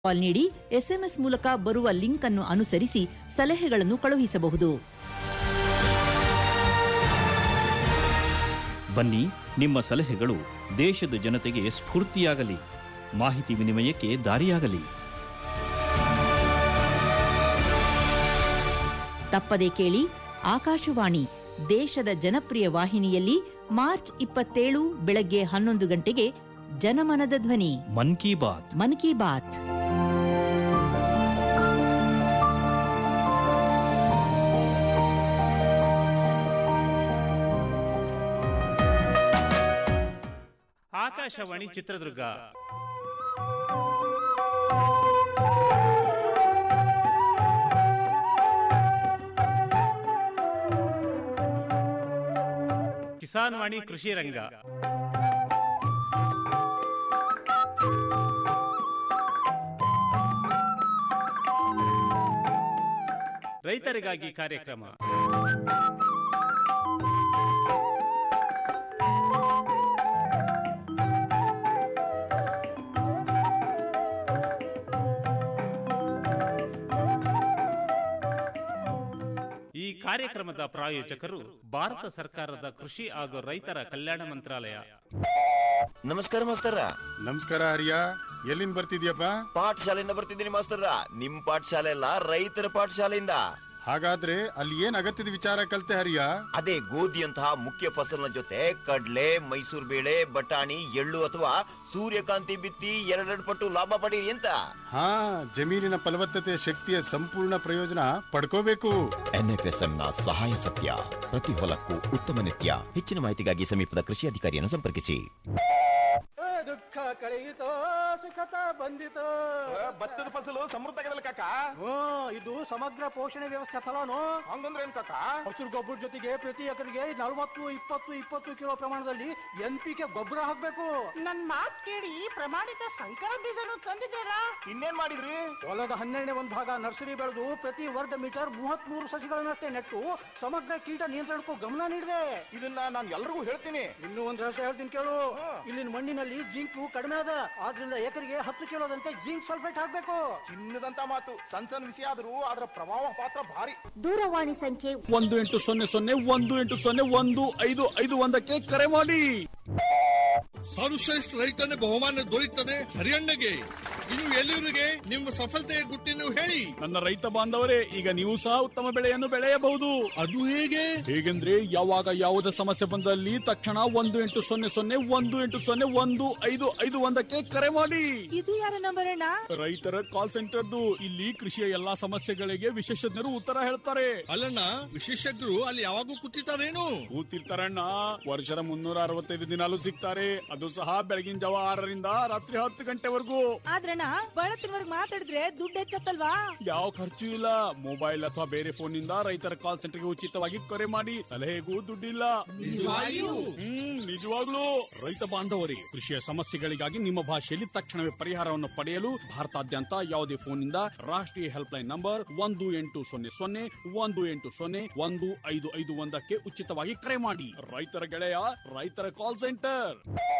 ಕಾಲ್ ನೀಡಿ ಎಸ್ಎಂಎಸ್ ಮೂಲಕ ಬರುವ ಲಿಂಕ್ ಅನ್ನು ಅನುಸರಿಸಿ ಸಲಹೆಗಳನ್ನು ಕಳುಹಿಸಬಹುದು ಬನ್ನಿ ನಿಮ್ಮ ಸಲಹೆಗಳು ದೇಶದ ಜನತೆಗೆ ಸ್ಫೂರ್ತಿಯಾಗಲಿ ಮಾಹಿತಿ ವಿನಿಮಯಕ್ಕೆ ದಾರಿಯಾಗಲಿ ತಪ್ಪದೆ ಕೇಳಿ ಆಕಾಶವಾಣಿ ದೇಶದ ಜನಪ್ರಿಯ ವಾಹಿನಿಯಲ್ಲಿ ಮಾರ್ಚ್ ಇಪ್ಪತ್ತೇಳು ಬೆಳಗ್ಗೆ ಹನ್ನೊಂದು ಗಂಟೆಗೆ ಜನಮನದ ಧ್ವನಿ ಮನ್ ಕಿ ಬಾತ್ ಮನ್ ಕಿ ಬಾತ್ ಆಕಾಶವಾಣಿ ಚಿತ್ರದುರ್ಗ ಕಿಸಾನ್ ವಾಣಿ ಕೃಷಿ ರಂಗ ರೈತರಿಗಾಗಿ ಕಾರ್ಯಕ್ರಮ ಈ ಕಾರ್ಯಕ್ರಮದ ಪ್ರಾಯೋಜಕರು ಭಾರತ ಸರ್ಕಾರದ ಕೃಷಿ ಹಾಗೂ ರೈತರ ಕಲ್ಯಾಣ ಮಂತ್ರಾಲಯ ನಮಸ್ಕಾರ ಮಾಸ್ತರ ನಮಸ್ಕಾರ ಹರಿಯ ಎಲ್ಲಿಂದ ಬರ್ತಿದ್ಯಪ್ಪ ಪಾಠಶಾಲೆಯಿಂದ ಬರ್ತಿದ್ದೀನಿ ಮಾಸ್ತರ ನಿಮ್ ಪಾಠಶಾಲೆ ಅಲ್ಲ ರೈತರ ಪಾಠಶಾಲೆಯಿಂದ ಹಾಗಾದ್ರೆ ಅಲ್ಲಿ ಏನ್ ಅಗತ್ಯದ ವಿಚಾರ ಕಲ್ತೆ ಹರಿಯ ಅದೇ ಗೋಧಿಯಂತಹ ಮುಖ್ಯ ಫಸಲಿನ ಜೊತೆ ಕಡ್ಲೆ ಮೈಸೂರು ಬೇಳೆ ಬಟಾಣಿ ಎಳ್ಳು ಅಥವಾ ಸೂರ್ಯಕಾಂತಿ ಬಿತ್ತಿ ಎರಡೆರಡು ಪಟ್ಟು ಲಾಭ ಪಡೀರಿ ಅಂತ ಹಾ ಜಮೀನಿನ ಫಲವತ್ತತೆ ಶಕ್ತಿಯ ಸಂಪೂರ್ಣ ಪ್ರಯೋಜನ ಪಡ್ಕೋಬೇಕು ಎನ್ಎಫ್ಎಸ್ಎಂ ನ ಸಹಾಯ ಸತ್ಯ ಪ್ರತಿ ಹೊಲಕ್ಕೂ ಉತ್ತಮ ನಿತ್ಯ ಹೆಚ್ಚಿನ ಮಾಹಿತಿಗಾಗಿ ಸಮೀಪದ ಕೃಷಿ ಅಧಿಕಾರಿಯನ್ನು ಸಂಪರ್ಕಿಸಿ ದುಃಖ ಕಳೆಯಿತೋ ಸುಖತ ಬಂದಿತೋ ಭತ್ತದ ಫಸಲು ಸಮೃದ್ಧ ಆಗದಲ್ಲ ಕಾಕ ಹ್ಮ್ ಇದು ಸಮಗ್ರ ಪೋಷಣೆ ವ್ಯವಸ್ಥೆ ಫಲನು ಹಂಗಂದ್ರೆ ಏನ್ ಕಾಕ ಹಸಿರು ಗೊಬ್ಬರ ಜೊತೆಗೆ ಪ್ರತಿ ಎಕರೆಗೆ ನಲವತ್ತು ಇಪ್ಪತ್ತು ಇಪ್ಪತ್ತು ಕಿಲೋ ಪ್ರಮಾಣದಲ್ಲಿ ಎನ್ ಪಿ ಕೆ ಗೊಬ್ಬರ ಹಾಕ್ಬೇಕು ನನ್ ಮಾತ್ ಕೇಳಿ ಪ್ರಮಾಣಿತ ಸಂಕರ ಬೀಜನು ತಂದಿದ್ದೀರಾ ಇನ್ನೇನ್ ಮಾಡಿದ್ರಿ ಹೊಲದ ಹನ್ನೆರಡನೇ ಒಂದು ಭಾಗ ನರ್ಸರಿ ಬೆಳೆದು ಪ್ರತಿ ವರ್ಗ ಮೀಟರ್ ಮೂವತ್ತ್ ಮೂರು ಸಸಿಗಳನ್ನಷ್ಟೇ ನೆಟ್ಟು ಸಮಗ್ರ ಕೀಟ ನಿಯಂತ್ರಣಕ್ಕೂ ಗಮನ ನೀಡಿದೆ ಇದನ್ನ ನಾನು ಎಲ್ರಿಗೂ ಹೇಳ್ತೀನಿ ಇನ್ನೂ ಒಂದು ರಹಸ್ಯ ಹೇಳ್ತೀನಿ ಕೇಳು ಇಲ್ಲಿನ ಮಣ್ಣಿನಲ್ಲಿ ಜಿಂಕು ಕಡಿಮೆ ಅದ ಆದ್ರಿಂದ ಎಕರೆಗೆ ಹತ್ತು ಕಿಲೋದಂತೆ ಜಿಂಕ್ ಸಲ್ಫೇಟ್ ಹಾಕ್ಬೇಕು ಚಿನ್ನದಂತ ಮಾತು ಸಣ್ಣ ಸಣ್ಣ ವಿಷಯ ಆದ್ರೂ ಅದರ ಪ್ರಭಾವ ಪಾತ್ರ ಭಾರಿ ದೂರವಾಣಿ ಸಂಖ್ಯೆ ಒಂದು ಎಂಟು ಸೊನ್ನೆ ಸೊನ್ನೆ ಒಂದು ಎಂಟು ಸೊನ್ನೆ ಒಂದು ಐದು ಐದು ಒಂದಕ್ಕೆ ಕರೆ ಮಾಡಿ ಸರ್ವಶ್ರೇಷ್ಠ ರೈತನ ಬಹುಮಾನ ದೊರೆಯುತ್ತದೆ ಹರಿಯಣ್ಣಗೆ ಇನ್ನು ಎಲ್ಲರಿಗೆ ನಿಮ್ಮ ಸಫಲತೆಯ ಗುಟ್ಟಿನ ಹೇಳಿ ನನ್ನ ರೈತ ಬಾಂಧವರೇ ಈಗ ನೀವು ಸಹ ಉತ್ತಮ ಬೆಳೆಯನ್ನು ಬೆಳೆಯಬಹುದು ಅದು ಹೇಗೆ ಹೇಗೆಂದ್ರೆ ಯಾವಾಗ ಯಾವುದೇ ಸಮಸ್ಯೆ ಬಂದಲ್ಲಿ ತಕ್ಷಣ ಒಂದು ಎಂಟು ಸೊನ್ನೆ ಸೊನ್ನೆ ಒಂದು ಎಂಟು ಸೊನ್ನೆ ಒಂದು ಐದು ಐದು ಒಂದಕ್ಕೆ ಕರೆ ಮಾಡಿ ಇದು ಯಾರ ನಂಬರ್ ಅಣ್ಣ ರೈತರ ಕಾಲ್ ಸೆಂಟರ್ದು ಇಲ್ಲಿ ಕೃಷಿಯ ಎಲ್ಲಾ ಸಮಸ್ಯೆಗಳಿಗೆ ವಿಶೇಷಜ್ಞರು ಉತ್ತರ ಹೇಳ್ತಾರೆ ಅಲ್ಲಣ್ಣ ವಿಶೇಷಜ್ಞರು ಅಲ್ಲಿ ಯಾವಾಗೂ ಕೂತಿರ್ತಾರೇನು ಕೂತಿರ್ತಾರಣ್ಣ ವರ್ಷದ ಮುನ್ನೂರ ಅರವತ್ತೈದು ದಿನಾಲು ಸಿಗ್ತಾರೆ ಅದು ಸಹ ಬೆಳಗಿನ ಜಾವ ಆರರಿಂದ ರಾತ್ರಿ ಹತ್ತು ಗಂಟೆವರೆಗೂ ಆದ್ರಣ್ಣ ಬಳತ್ತಿನವರ್ಗ್ ಮಾತಾಡಿದ್ರೆ ದುಡ್ಡು ಹೆಚ್ಚತ್ತಲ್ವಾ ಯಾವ ಖರ್ಚು ಇಲ್ಲ ಮೊಬೈಲ್ ಅಥವಾ ಬೇರೆ ಫೋನ್ ನಿಂದ ರೈತರ ಕಾಲ್ ಸೆಂಟರ್ಗೆ ಉಚಿತವಾಗಿ ಕರೆ ಮಾಡಿ ಸಲಹೆಗೂ ದುಡ್ಡಿಲ್ಲ ಹ್ಮ್ ನಿಜವಾಗ್ಲೂ ರೈತ ಬಾಂಧವರೇ ಕೃಷಿಯ ಸಮಸ್ಯೆಗಳಿಗಾಗಿ ನಿಮ್ಮ ಭಾಷೆಯಲ್ಲಿ ತಕ್ಷಣವೇ ಪರಿಹಾರವನ್ನು ಪಡೆಯಲು ಭಾರತಾದ್ಯಂತ ಯಾವುದೇ ಫೋನ್ನಿಂದ ರಾಷ್ಟ್ರೀಯ ಹೆಲ್ಪ್ ಲೈನ್ ನಂಬರ್ ಒಂದು ಎಂಟು ಸೊನ್ನೆ ಸೊನ್ನೆ ಒಂದು ಎಂಟು ಸೊನ್ನೆ ಒಂದು ಐದು ಐದು ಒಂದಕ್ಕೆ ಉಚಿತವಾಗಿ ಕರೆ ಮಾಡಿ ರೈತರ ಗೆಳೆಯ ರೈತರ ಕಾಲ್ ಸೆಂಟರ್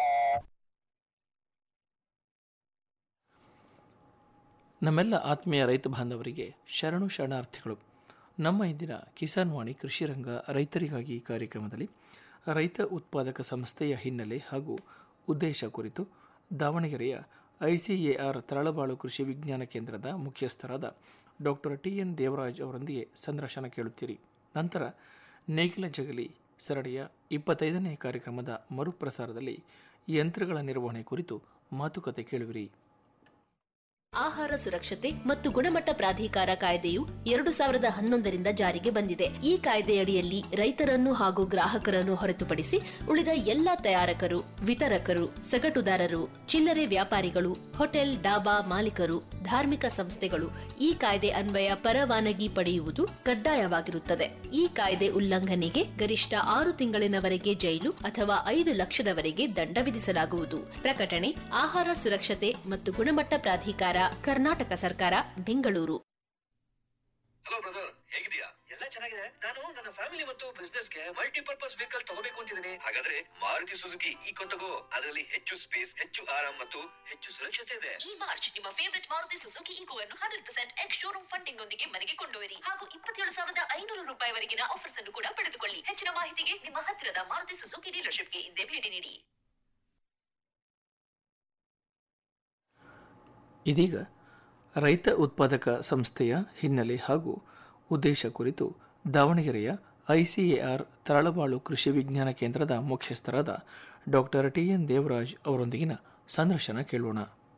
ನಮ್ಮೆಲ್ಲ ಆತ್ಮೀಯ ರೈತ ಬಾಂಧವರಿಗೆ ಶರಣು ಶರಣಾರ್ಥಿಗಳು ನಮ್ಮ ಇಂದಿನ ಕಿಸಾನ್ ವಾಣಿ ಕೃಷಿ ರಂಗ ರೈತರಿಗಾಗಿ ಕಾರ್ಯಕ್ರಮದಲ್ಲಿ ರೈತ ಉತ್ಪಾದಕ ಸಂಸ್ಥೆಯ ಹಿನ್ನೆಲೆ ಹಾಗೂ ಉದ್ದೇಶ ಕುರಿತು ದಾವಣಗೆರೆಯ ಐಸಿಎಆರ್ ತರಳಬಾಳು ಕೃಷಿ ವಿಜ್ಞಾನ ಕೇಂದ್ರದ ಮುಖ್ಯಸ್ಥರಾದ ಡಾಕ್ಟರ್ ಟಿ ಎನ್ ದೇವರಾಜ್ ಅವರೊಂದಿಗೆ ಸಂದರ್ಶನ ಕೇಳುತ್ತೀರಿ ನಂತರ ನೇಗಿಲ ಜಗಲಿ ಸರಣಿಯ ಇಪ್ಪತ್ತೈದನೇ ಕಾರ್ಯಕ್ರಮದ ಮರುಪ್ರಸಾರದಲ್ಲಿ ಯಂತ್ರಗಳ ನಿರ್ವಹಣೆ ಕುರಿತು ಮಾತುಕತೆ ಕೇಳುವಿರಿ ಆಹಾರ ಸುರಕ್ಷತೆ ಮತ್ತು ಗುಣಮಟ್ಟ ಪ್ರಾಧಿಕಾರ ಕಾಯ್ದೆಯು ಎರಡು ಸಾವಿರದ ಹನ್ನೊಂದರಿಂದ ಜಾರಿಗೆ ಬಂದಿದೆ ಈ ಕಾಯ್ದೆಯಡಿಯಲ್ಲಿ ರೈತರನ್ನು ಹಾಗೂ ಗ್ರಾಹಕರನ್ನು ಹೊರತುಪಡಿಸಿ ಉಳಿದ ಎಲ್ಲಾ ತಯಾರಕರು ವಿತರಕರು ಸಗಟುದಾರರು ಚಿಲ್ಲರೆ ವ್ಯಾಪಾರಿಗಳು ಹೋಟೆಲ್ ಡಾಬಾ ಮಾಲೀಕರು ಧಾರ್ಮಿಕ ಸಂಸ್ಥೆಗಳು ಈ ಕಾಯ್ದೆ ಅನ್ವಯ ಪರವಾನಗಿ ಪಡೆಯುವುದು ಕಡ್ಡಾಯವಾಗಿರುತ್ತದೆ ಈ ಕಾಯ್ದೆ ಉಲ್ಲಂಘನೆಗೆ ಗರಿಷ್ಠ ಆರು ತಿಂಗಳಿನವರೆಗೆ ಜೈಲು ಅಥವಾ ಐದು ಲಕ್ಷದವರೆಗೆ ದಂಡ ವಿಧಿಸಲಾಗುವುದು ಪ್ರಕಟಣೆ ಆಹಾರ ಸುರಕ್ಷತೆ ಮತ್ತು ಗುಣಮಟ್ಟ ಪ್ರಾಧಿಕಾರ ಕರ್ನಾಟಕ ಸರ್ಕಾರ ಬೆಂಗಳೂರು ಹಲೋ ಬ್ರದರ್ ಹೇಗಿದ್ಯಾ ಎಲ್ಲ ಚೆನ್ನಾಗಿದೆ ನಾನು ನನ್ನ ಫ್ಯಾಮಿಲಿ ಮತ್ತು ಬಿಸ್ನೆಸ್ ಗೆ ಮಲ್ಟಿಪರ್ಪಸ್ ವೆಹಿಕಲ್ ತಗೋಬೇಕು ಅಂತಿದ್ದೀನಿ ಹಾಗಾದ್ರೆ ಮಾರುತಿ ಸುಜುಕಿ ಈಕೋ ತಗೋ ಅದರಲ್ಲಿ ಹೆಚ್ಚು ಸ್ಪೇಸ್ ಹೆಚ್ಚು ಆರಾಮ್ ಮತ್ತು ಹೆಚ್ಚು ಸುರಕ್ಷತೆ ಇದೆ ಈ ಮಾರ್ಚ್ ನಿಮ್ಮ ಫೇವರಿಟ್ ಮಾರುತಿ ಸುಜುಕಿ ಈಕೋ ಅನ್ನು hundred percent ex showroom funding ಒಂದಿಗೆ ಮನೆಗೆ ಕೊಂಡೊಯ್ಯಿರಿ ಹಾಗೂ ಇಪ್ಪತ್ತೇಳು ಸಾವಿರದ ಐನೂರು ರೂಪಾಯಿವರೆಗಿನ ಆಫರ್ಸ್ ಅನ್ನು ಕೂಡ ಪಡೆದುಕೊಳ್ಳಿ ಹೆಚ್ಚಿನ ಮಾಹಿತಿಗೆ ನಿಮ್ಮ ಹತ್ತಿರದ ಮಾರುತಿ ಸುಜುಕಿ ಡೀಲರ್ಶಿಪ್ಗೆ ಹಿಂದೆ ಭೇಟಿ ನೀಡಿ ಇದೀಗ ರೈತ ಉತ್ಪಾದಕ ಸಂಸ್ಥೆಯ ಹಿನ್ನೆಲೆ ಹಾಗೂ ಉದ್ದೇಶ ಕುರಿತು ದಾವಣಗೆರೆಯ ಐಸಿಎಆರ್ ತರಳಬಾಳು ಕೃಷಿ ವಿಜ್ಞಾನ ಕೇಂದ್ರದ ಮುಖ್ಯಸ್ಥರಾದ ಡಾಕ್ಟರ್ ಟಿ ಎನ್ ದೇವರಾಜ್ ಅವರೊಂದಿಗಿನ ಸಂದರ್ಶನ ಕೇಳೋಣ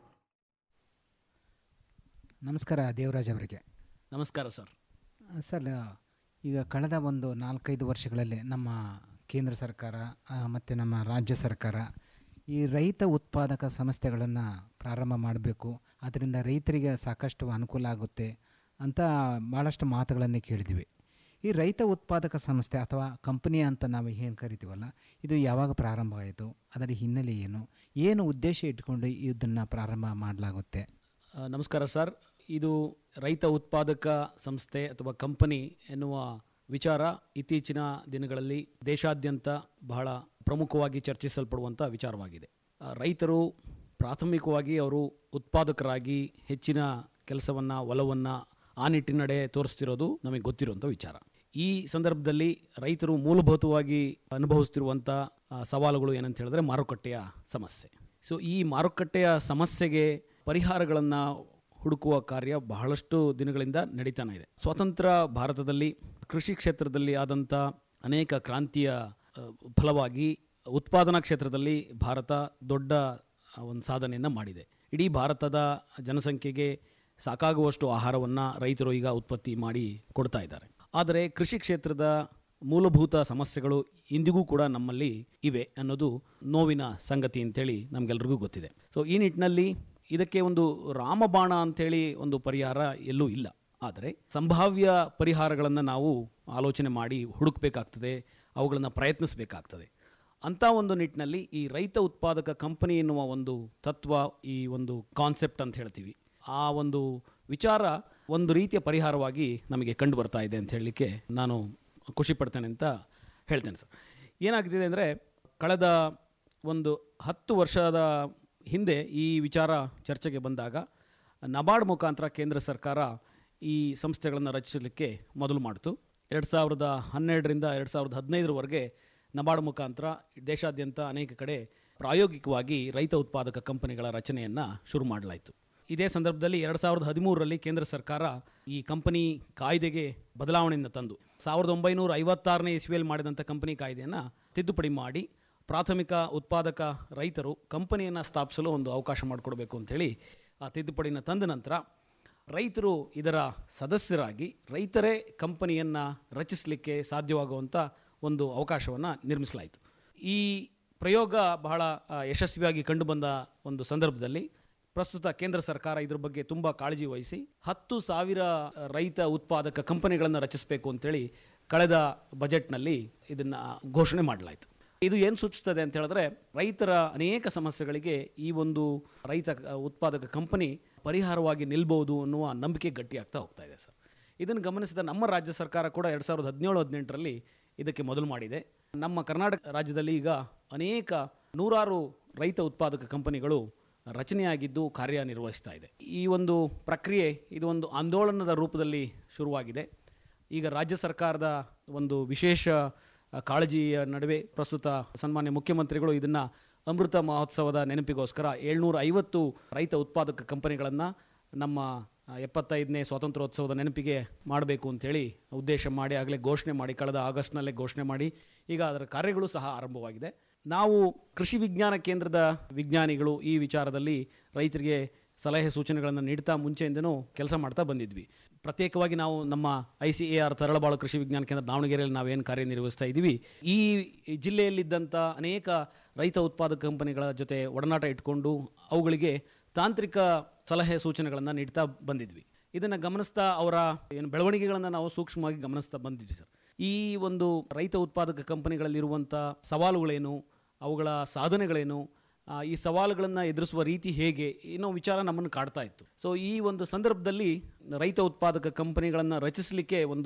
ನಮಸ್ಕಾರ ದೇವರಾಜ್ ಅವರಿಗೆ ನಮಸ್ಕಾರ ಸರ್ ಸರ್ ಈಗ ಕಳೆದ ಒಂದು ನಾಲ್ಕೈದು ವರ್ಷಗಳಲ್ಲಿ ನಮ್ಮ ಕೇಂದ್ರ ಸರ್ಕಾರ ಮತ್ತು ನಮ್ಮ ರಾಜ್ಯ ಸರ್ಕಾರ ಈ ರೈತ ಉತ್ಪಾದಕ ಸಂಸ್ಥೆಗಳನ್ನು ಪ್ರಾರಂಭ ಮಾಡಬೇಕು ಅದರಿಂದ ರೈತರಿಗೆ ಸಾಕಷ್ಟು ಅನುಕೂಲ ಆಗುತ್ತೆ ಅಂತ ಭಾಳಷ್ಟು ಮಾತುಗಳನ್ನೇ ಕೇಳಿದ್ವಿ ಈ ರೈತ ಉತ್ಪಾದಕ ಸಂಸ್ಥೆ ಅಥವಾ ಕಂಪನಿ ಅಂತ ನಾವು ಏನು ಕರಿತೀವಲ್ಲ ಇದು ಯಾವಾಗ ಪ್ರಾರಂಭ ಆಯಿತು ಅದರ ಹಿನ್ನೆಲೆ ಏನು ಏನು ಉದ್ದೇಶ ಇಟ್ಕೊಂಡು ಇದನ್ನು ಪ್ರಾರಂಭ ಮಾಡಲಾಗುತ್ತೆ ಆ, ನಮಸ್ಕಾರ ಸರ್ ಇದು ರೈತ ಉತ್ಪಾದಕ ಸಂಸ್ಥೆ ಅಥವಾ ಕಂಪನಿ ಎನ್ನುವ ವಿಚಾರ ಇತ್ತೀಚಿನ ದಿನಗಳಲ್ಲಿ ದೇಶಾದ್ಯಂತ ಬಹಳ ಪ್ರಮುಖವಾಗಿ ಚರ್ಚಿಸಲ್ಪಡುವಂಥ ವಿಚಾರವಾಗಿದೆ ಆ, ರೈತರು ಪ್ರಾಥಮಿಕವಾಗಿ ಅವರು ಉತ್ಪಾದಕರಾಗಿ ಹೆಚ್ಚಿನ ಕೆಲಸವನ್ನು ಒಲವನ್ನು ಆ ನಿಟ್ಟಿನಡೆ ತೋರಿಸ್ತಿರೋದು ನಮಗೆ ಗೊತ್ತಿರುವಂಥ ವಿಚಾರ ಈ ಸಂದರ್ಭದಲ್ಲಿ ರೈತರು ಮೂಲಭೂತವಾಗಿ ಅನುಭವಿಸ್ತಿರುವಂಥ ಆ, ಸವಾಲುಗಳು ಏನಂತ ಹೇಳಿದ್ರೆ ಮಾರುಕಟ್ಟೆಯ ಸಮಸ್ಯೆ ಸೊ ಈ ಮಾರುಕಟ್ಟೆಯ ಸಮಸ್ಯೆಗೆ ಪರಿಹಾರಗಳನ್ನು ಹುಡುಕುವ ಕಾರ್ಯ ಬಹಳಷ್ಟು ದಿನಗಳಿಂದ ನಡೀತಾನೆ ಇದೆ ಸ್ವತಂತ್ರ ಭಾರತದಲ್ಲಿ ಕೃಷಿ ಕ್ಷೇತ್ರದಲ್ಲಿ ಆದಂಥ ಅನೇಕ ಕ್ರಾಂತಿಯ ಆ, ಫಲವಾಗಿ ಉತ್ಪಾದನಾ ಕ್ಷೇತ್ರದಲ್ಲಿ ಭಾರತ ದೊಡ್ಡ ಆ, ಒಂದು ಸಾಧನೆಯನ್ನು ಮಾಡಿದೆ ಇಡೀ ಭಾರತದ ಜನಸಂಖ್ಯೆಗೆ ಸಾಕಾಗುವಷ್ಟು ಆಹಾರವನ್ನು ರೈತರು ಈಗ ಉತ್ಪತ್ತಿ ಮಾಡಿ ಕೊಡ್ತಾ ಇದ್ದಾರೆ ಆದರೆ ಕೃಷಿ ಕ್ಷೇತ್ರದ ಮೂಲಭೂತ ಸಮಸ್ಯೆಗಳು ಇಂದಿಗೂ ಕೂಡ ನಮ್ಮಲ್ಲಿ ಇವೆ ಅನ್ನೋದು ನೋವಿನ ಸಂಗತಿ ಅಂತೇಳಿ ನಮಗೆಲ್ರಿಗೂ ಗೊತ್ತಿದೆ ಸೊ ಈ ನಿಟ್ಟಿನಲ್ಲಿ ಇದಕ್ಕೆ ಒಂದು ರಾಮಬಾಣ ಅಂತೇಳಿ ಒಂದು ಪರಿಹಾರ ಎಲ್ಲೂ ಇಲ್ಲ ಆದರೆ ಸಂಭಾವ್ಯ ಪರಿಹಾರಗಳನ್ನು ನಾವು ಆಲೋಚನೆ ಮಾಡಿ ಹುಡುಕಬೇಕಾಗ್ತದೆ ಅವುಗಳನ್ನು ಪ್ರಯತ್ನಿಸಬೇಕಾಗ್ತದೆ ಅಂಥ ಒಂದು ನಿಟ್ಟಿನಲ್ಲಿ ಈ ರೈತ ಉತ್ಪಾದಕ ಕಂಪನಿ ಎನ್ನುವ ಒಂದು ತತ್ವ ಈ ಒಂದು ಕಾನ್ಸೆಪ್ಟ್ ಅಂತ ಹೇಳ್ತೀವಿ ಆ ಒಂದು ವಿಚಾರ ಒಂದು ರೀತಿಯ ಪರಿಹಾರವಾಗಿ ನಮಗೆ ಕಂಡು ಬರ್ತಾ ಇದೆ ಅಂತ ಹೇಳಲಿಕ್ಕೆ ನಾನು ಖುಷಿ ಪಡ್ತೇನೆ ಅಂತ ಹೇಳ್ತೇನೆ ಸರ್ ಏನಾಗ್ತಿದೆ ಅಂದರೆ ಕಳೆದ ಒಂದು ಹತ್ತು ವರ್ಷದ ಹಿಂದೆ ಈ ವಿಚಾರ ಚರ್ಚೆಗೆ ಬಂದಾಗ ನಬಾರ್ಡ್ ಮುಖಾಂತರ ಕೇಂದ್ರ ಸರ್ಕಾರ ಈ ಸಂಸ್ಥೆಗಳನ್ನು ರಚಿಸಲಿಕ್ಕೆ ಮೊದಲು ಮಾಡಿತು ಎರಡು ಸಾವಿರದ ಹನ್ನೆರಡರಿಂದ ಎರಡು ಸಾವಿರದ ಹದಿನೈದರವರೆಗೆ ನಬಾರ್ಡ್ ಮುಖಾಂತರ ದೇಶಾದ್ಯಂತ ಅನೇಕ ಕಡೆ ಪ್ರಾಯೋಗಿಕವಾಗಿ ರೈತ ಉತ್ಪಾದಕ ಕಂಪನಿಗಳ ರಚನೆಯನ್ನು ಶುರು ಮಾಡಲಾಯಿತು ಇದೇ ಸಂದರ್ಭದಲ್ಲಿ ಎರಡು ಸಾವಿರದ ಹದಿಮೂರರಲ್ಲಿ ಕೇಂದ್ರ ಸರ್ಕಾರ ಈ ಕಂಪನಿ ಕಾಯ್ದೆಗೆ ಬದಲಾವಣೆಯನ್ನು ತಂದು ಸಾವಿರದ ಒಂಬೈನೂರ ಐವತ್ತಾರನೇ ಇಸ್ವಿಯಲ್ಲಿ ಮಾಡಿದಂಥ ಕಂಪನಿ ಕಾಯ್ದೆಯನ್ನು ತಿದ್ದುಪಡಿ ಮಾಡಿ ಪ್ರಾಥಮಿಕ ಉತ್ಪಾದಕ ರೈತರು ಕಂಪನಿಯನ್ನು ಸ್ಥಾಪಿಸಲು ಒಂದು ಅವಕಾಶ ಮಾಡಿಕೊಡ್ಬೇಕು ಅಂಥೇಳಿ ಆ ತಿದ್ದುಪಡಿನ ತಂದ ನಂತರ ರೈತರು ಇದರ ಸದಸ್ಯರಾಗಿ ರೈತರೇ ಕಂಪನಿಯನ್ನು ರಚಿಸಲಿಕ್ಕೆ ಸಾಧ್ಯವಾಗುವಂಥ ಒಂದು ಅವಕಾಶವನ್ನು ನಿರ್ಮಿಸಲಾಯಿತು ಈ ಪ್ರಯೋಗ ಬಹಳ ಆ, ಯಶಸ್ವಿಯಾಗಿ ಕಂಡುಬಂದ ಒಂದು ಸಂದರ್ಭದಲ್ಲಿ ಪ್ರಸ್ತುತ ಕೇಂದ್ರ ಸರ್ಕಾರ ಇದ್ರ ಬಗ್ಗೆ ತುಂಬ ಕಾಳಜಿ ವಹಿಸಿ ಹತ್ತು ಸಾವಿರ ರೈತ ಉತ್ಪಾದಕ ಕಂಪನಿಗಳನ್ನು ರಚಿಸಬೇಕು ಅಂತೇಳಿ ಕಳೆದ ಬಜೆಟ್ನಲ್ಲಿ ಇದನ್ನು ಘೋಷಣೆ ಮಾಡಲಾಯಿತು ಇದು ಏನು ಸೂಚಿಸ್ತದೆ ಅಂತ ಹೇಳಿದ್ರೆ ರೈತರ ಅನೇಕ ಸಮಸ್ಯೆಗಳಿಗೆ ಈ ಒಂದು ರೈತ ಕ- ಉತ್ಪಾದಕ ಕಂಪನಿ ಪರಿಹಾರವಾಗಿ ನಿಲ್ಬಹುದು ಅನ್ನುವ ನಂಬಿಕೆ ಗಟ್ಟಿಯಾಗ್ತಾ ಹೋಗ್ತಾ ಇದೆ ಸರ್ ಇದನ್ನು ಗಮನಿಸಿದ ನಮ್ಮ ರಾಜ್ಯ ಸರ್ಕಾರ ಕೂಡ ಎರಡು ಸಾವಿರದ ಹದಿನೇಳು ಹದಿನೆಂಟರಲ್ಲಿ ಇದಕ್ಕೆ ಮೊದಲು ಮಾಡಿದೆ ನಮ್ಮ ಕರ್ನಾಟಕ ರಾಜ್ಯದಲ್ಲಿ ಈಗ ಅನೇಕ ನೂರಾರು ರೈತ ಉತ್ಪಾದಕ ಕಂಪನಿಗಳು ರಚನೆಯಾಗಿದ್ದು ಕಾರ್ಯನಿರ್ವಹಿಸ್ತಾ ಇದೆ ಈ ಒಂದು ಪ್ರಕ್ರಿಯೆ ಇದು ಒಂದು ಆಂದೋಲನದ ರೂಪದಲ್ಲಿ ಶುರುವಾಗಿದೆ ಈಗ ರಾಜ್ಯ ಸರ್ಕಾರದ ಒಂದು ವಿಶೇಷ ಆ, ಕಾಳಜಿಯ ನಡುವೆ ಪ್ರಸ್ತುತ ಸನ್ಮಾನ್ಯ ಮುಖ್ಯಮಂತ್ರಿಗಳು ಇದನ್ನು ಅಮೃತ ಮಹೋತ್ಸವದ ನೆನಪಿಗೋಸ್ಕರ ಏಳ್ನೂರ ಐವತ್ತು ರೈತ ಉತ್ಪಾದಕ ಕಂಪನಿಗಳನ್ನು ನಮ್ಮ ಆ, ಎಪ್ಪತ್ತೈದನೇ ಸ್ವಾತಂತ್ರ್ಯೋತ್ಸವದ ನೆನಪಿಗೆ ಮಾಡಬೇಕು ಅಂತೇಳಿ ಉದ್ದೇಶ ಮಾಡಿ ಆಗಲೇ ಘೋಷಣೆ ಮಾಡಿ ಕಳೆದ ಆಗಸ್ಟ್ನಲ್ಲೇ ಘೋಷಣೆ ಮಾಡಿ ಈಗ ಅದರ ಕಾರ್ಯಗಳು ಸಹ ಆರಂಭವಾಗಿದೆ ನಾವು ಕೃಷಿ ವಿಜ್ಞಾನ ಕೇಂದ್ರದ ವಿಜ್ಞಾನಿಗಳು ಈ ವಿಚಾರದಲ್ಲಿ ರೈತರಿಗೆ ಸಲಹೆ ಸೂಚನೆಗಳನ್ನು ನೀಡ್ತಾ ಮುಂಚೆಯಿಂದನೂ ಕೆಲಸ ಮಾಡ್ತಾ ಬಂದಿದ್ವಿ ಪ್ರತ್ಯೇಕವಾಗಿ ನಾವು ನಮ್ಮ I C A R Taralabalu Krishi Vigyan ಕೇಂದ್ರ ದಾವಣಗೆರೆಯಲ್ಲಿ ನಾವೇನು ಕಾರ್ಯನಿರ್ವಹಿಸ್ತಾ ಇದ್ದೀವಿ ಈ ಜಿಲ್ಲೆಯಲ್ಲಿದ್ದಂಥ ಅನೇಕ ರೈತ ಉತ್ಪಾದಕ ಕಂಪನಿಗಳ ಜೊತೆ ಒಡನಾಟ ಇಟ್ಕೊಂಡು ಅವುಗಳಿಗೆ ತಾಂತ್ರಿಕ ಸಲಹೆ ಸೂಚನೆಗಳನ್ನು ನೀಡ್ತಾ ಬಂದಿದ್ವಿ ಇದನ್ನು ಗಮನಿಸ್ತಾ ಅವರ ಏನು ಬೆಳವಣಿಗೆಗಳನ್ನು ನಾವು ಸೂಕ್ಷ್ಮವಾಗಿ ಗಮನಿಸ್ತಾ ಬಂದಿದ್ವಿ ಸರ್ ಈ ಒಂದು ರೈತ ಉತ್ಪಾದಕ ಕಂಪನಿಗಳಲ್ಲಿರುವಂಥ ಸವಾಲುಗಳೇನು ಅವುಗಳ ಸಾಧನೆಗಳೇನು ಆ, ಈ ಸವಾಲುಗಳನ್ನು ಎದುರಿಸುವ ರೀತಿ ಹೇಗೆ ಏನೋ ವಿಚಾರ ನಮ್ಮನ್ನು ಕಾಡ್ತಾ ಇತ್ತು ಸೊ ಈ ಒಂದು ಸಂದರ್ಭದಲ್ಲಿ ರೈತ ಉತ್ಪಾದಕ ಕಂಪನಿಗಳನ್ನು ರಚಿಸಲಿಕ್ಕೆ ಒಂದು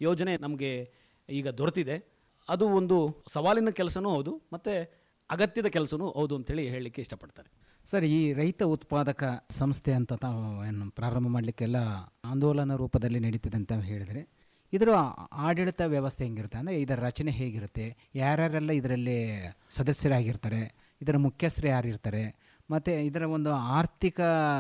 ಯೋಜನೆ ನಮಗೆ ಈಗ ದೊರೆತಿದೆ ಅದು ಒಂದು ಸವಾಲಿನ ಕೆಲಸನೂ ಹೌದು ಮತ್ತು ಅಗತ್ಯದ ಕೆಲಸನೂ ಹೌದು ಅಂತೇಳಿ ಹೇಳಲಿಕ್ಕೆ ಇಷ್ಟಪಡ್ತಾರೆ ಸರ್ ಈ ರೈತ ಉತ್ಪಾದಕ ಸಂಸ್ಥೆ ಅಂತ ತಾವು ಏನು ಪ್ರಾರಂಭ ಮಾಡಲಿಕ್ಕೆಲ್ಲ ಆಂದೋಲನ ರೂಪದಲ್ಲಿ ನಡೀತಿದೆ ಅಂತ ಹೇಳಿದರೆ ಇದರ ಆಡಳಿತ ವ್ಯವಸ್ಥೆ ಹೆಂಗಿರುತ್ತೆ ಅಂದರೆ ಇದರ ರಚನೆ ಹೇಗಿರುತ್ತೆ ಯಾರ್ಯಾರೆಲ್ಲ ಇದರಲ್ಲಿ ಸದಸ್ಯರಾಗಿರ್ತಾರೆ ಇದರ ಮುಖ್ಯಸ್ಥರು ಯಾರಿರ್ತಾರೆ ಮತ್ತು ಇದರ ಒಂದು ಆರ್ಥಿಕ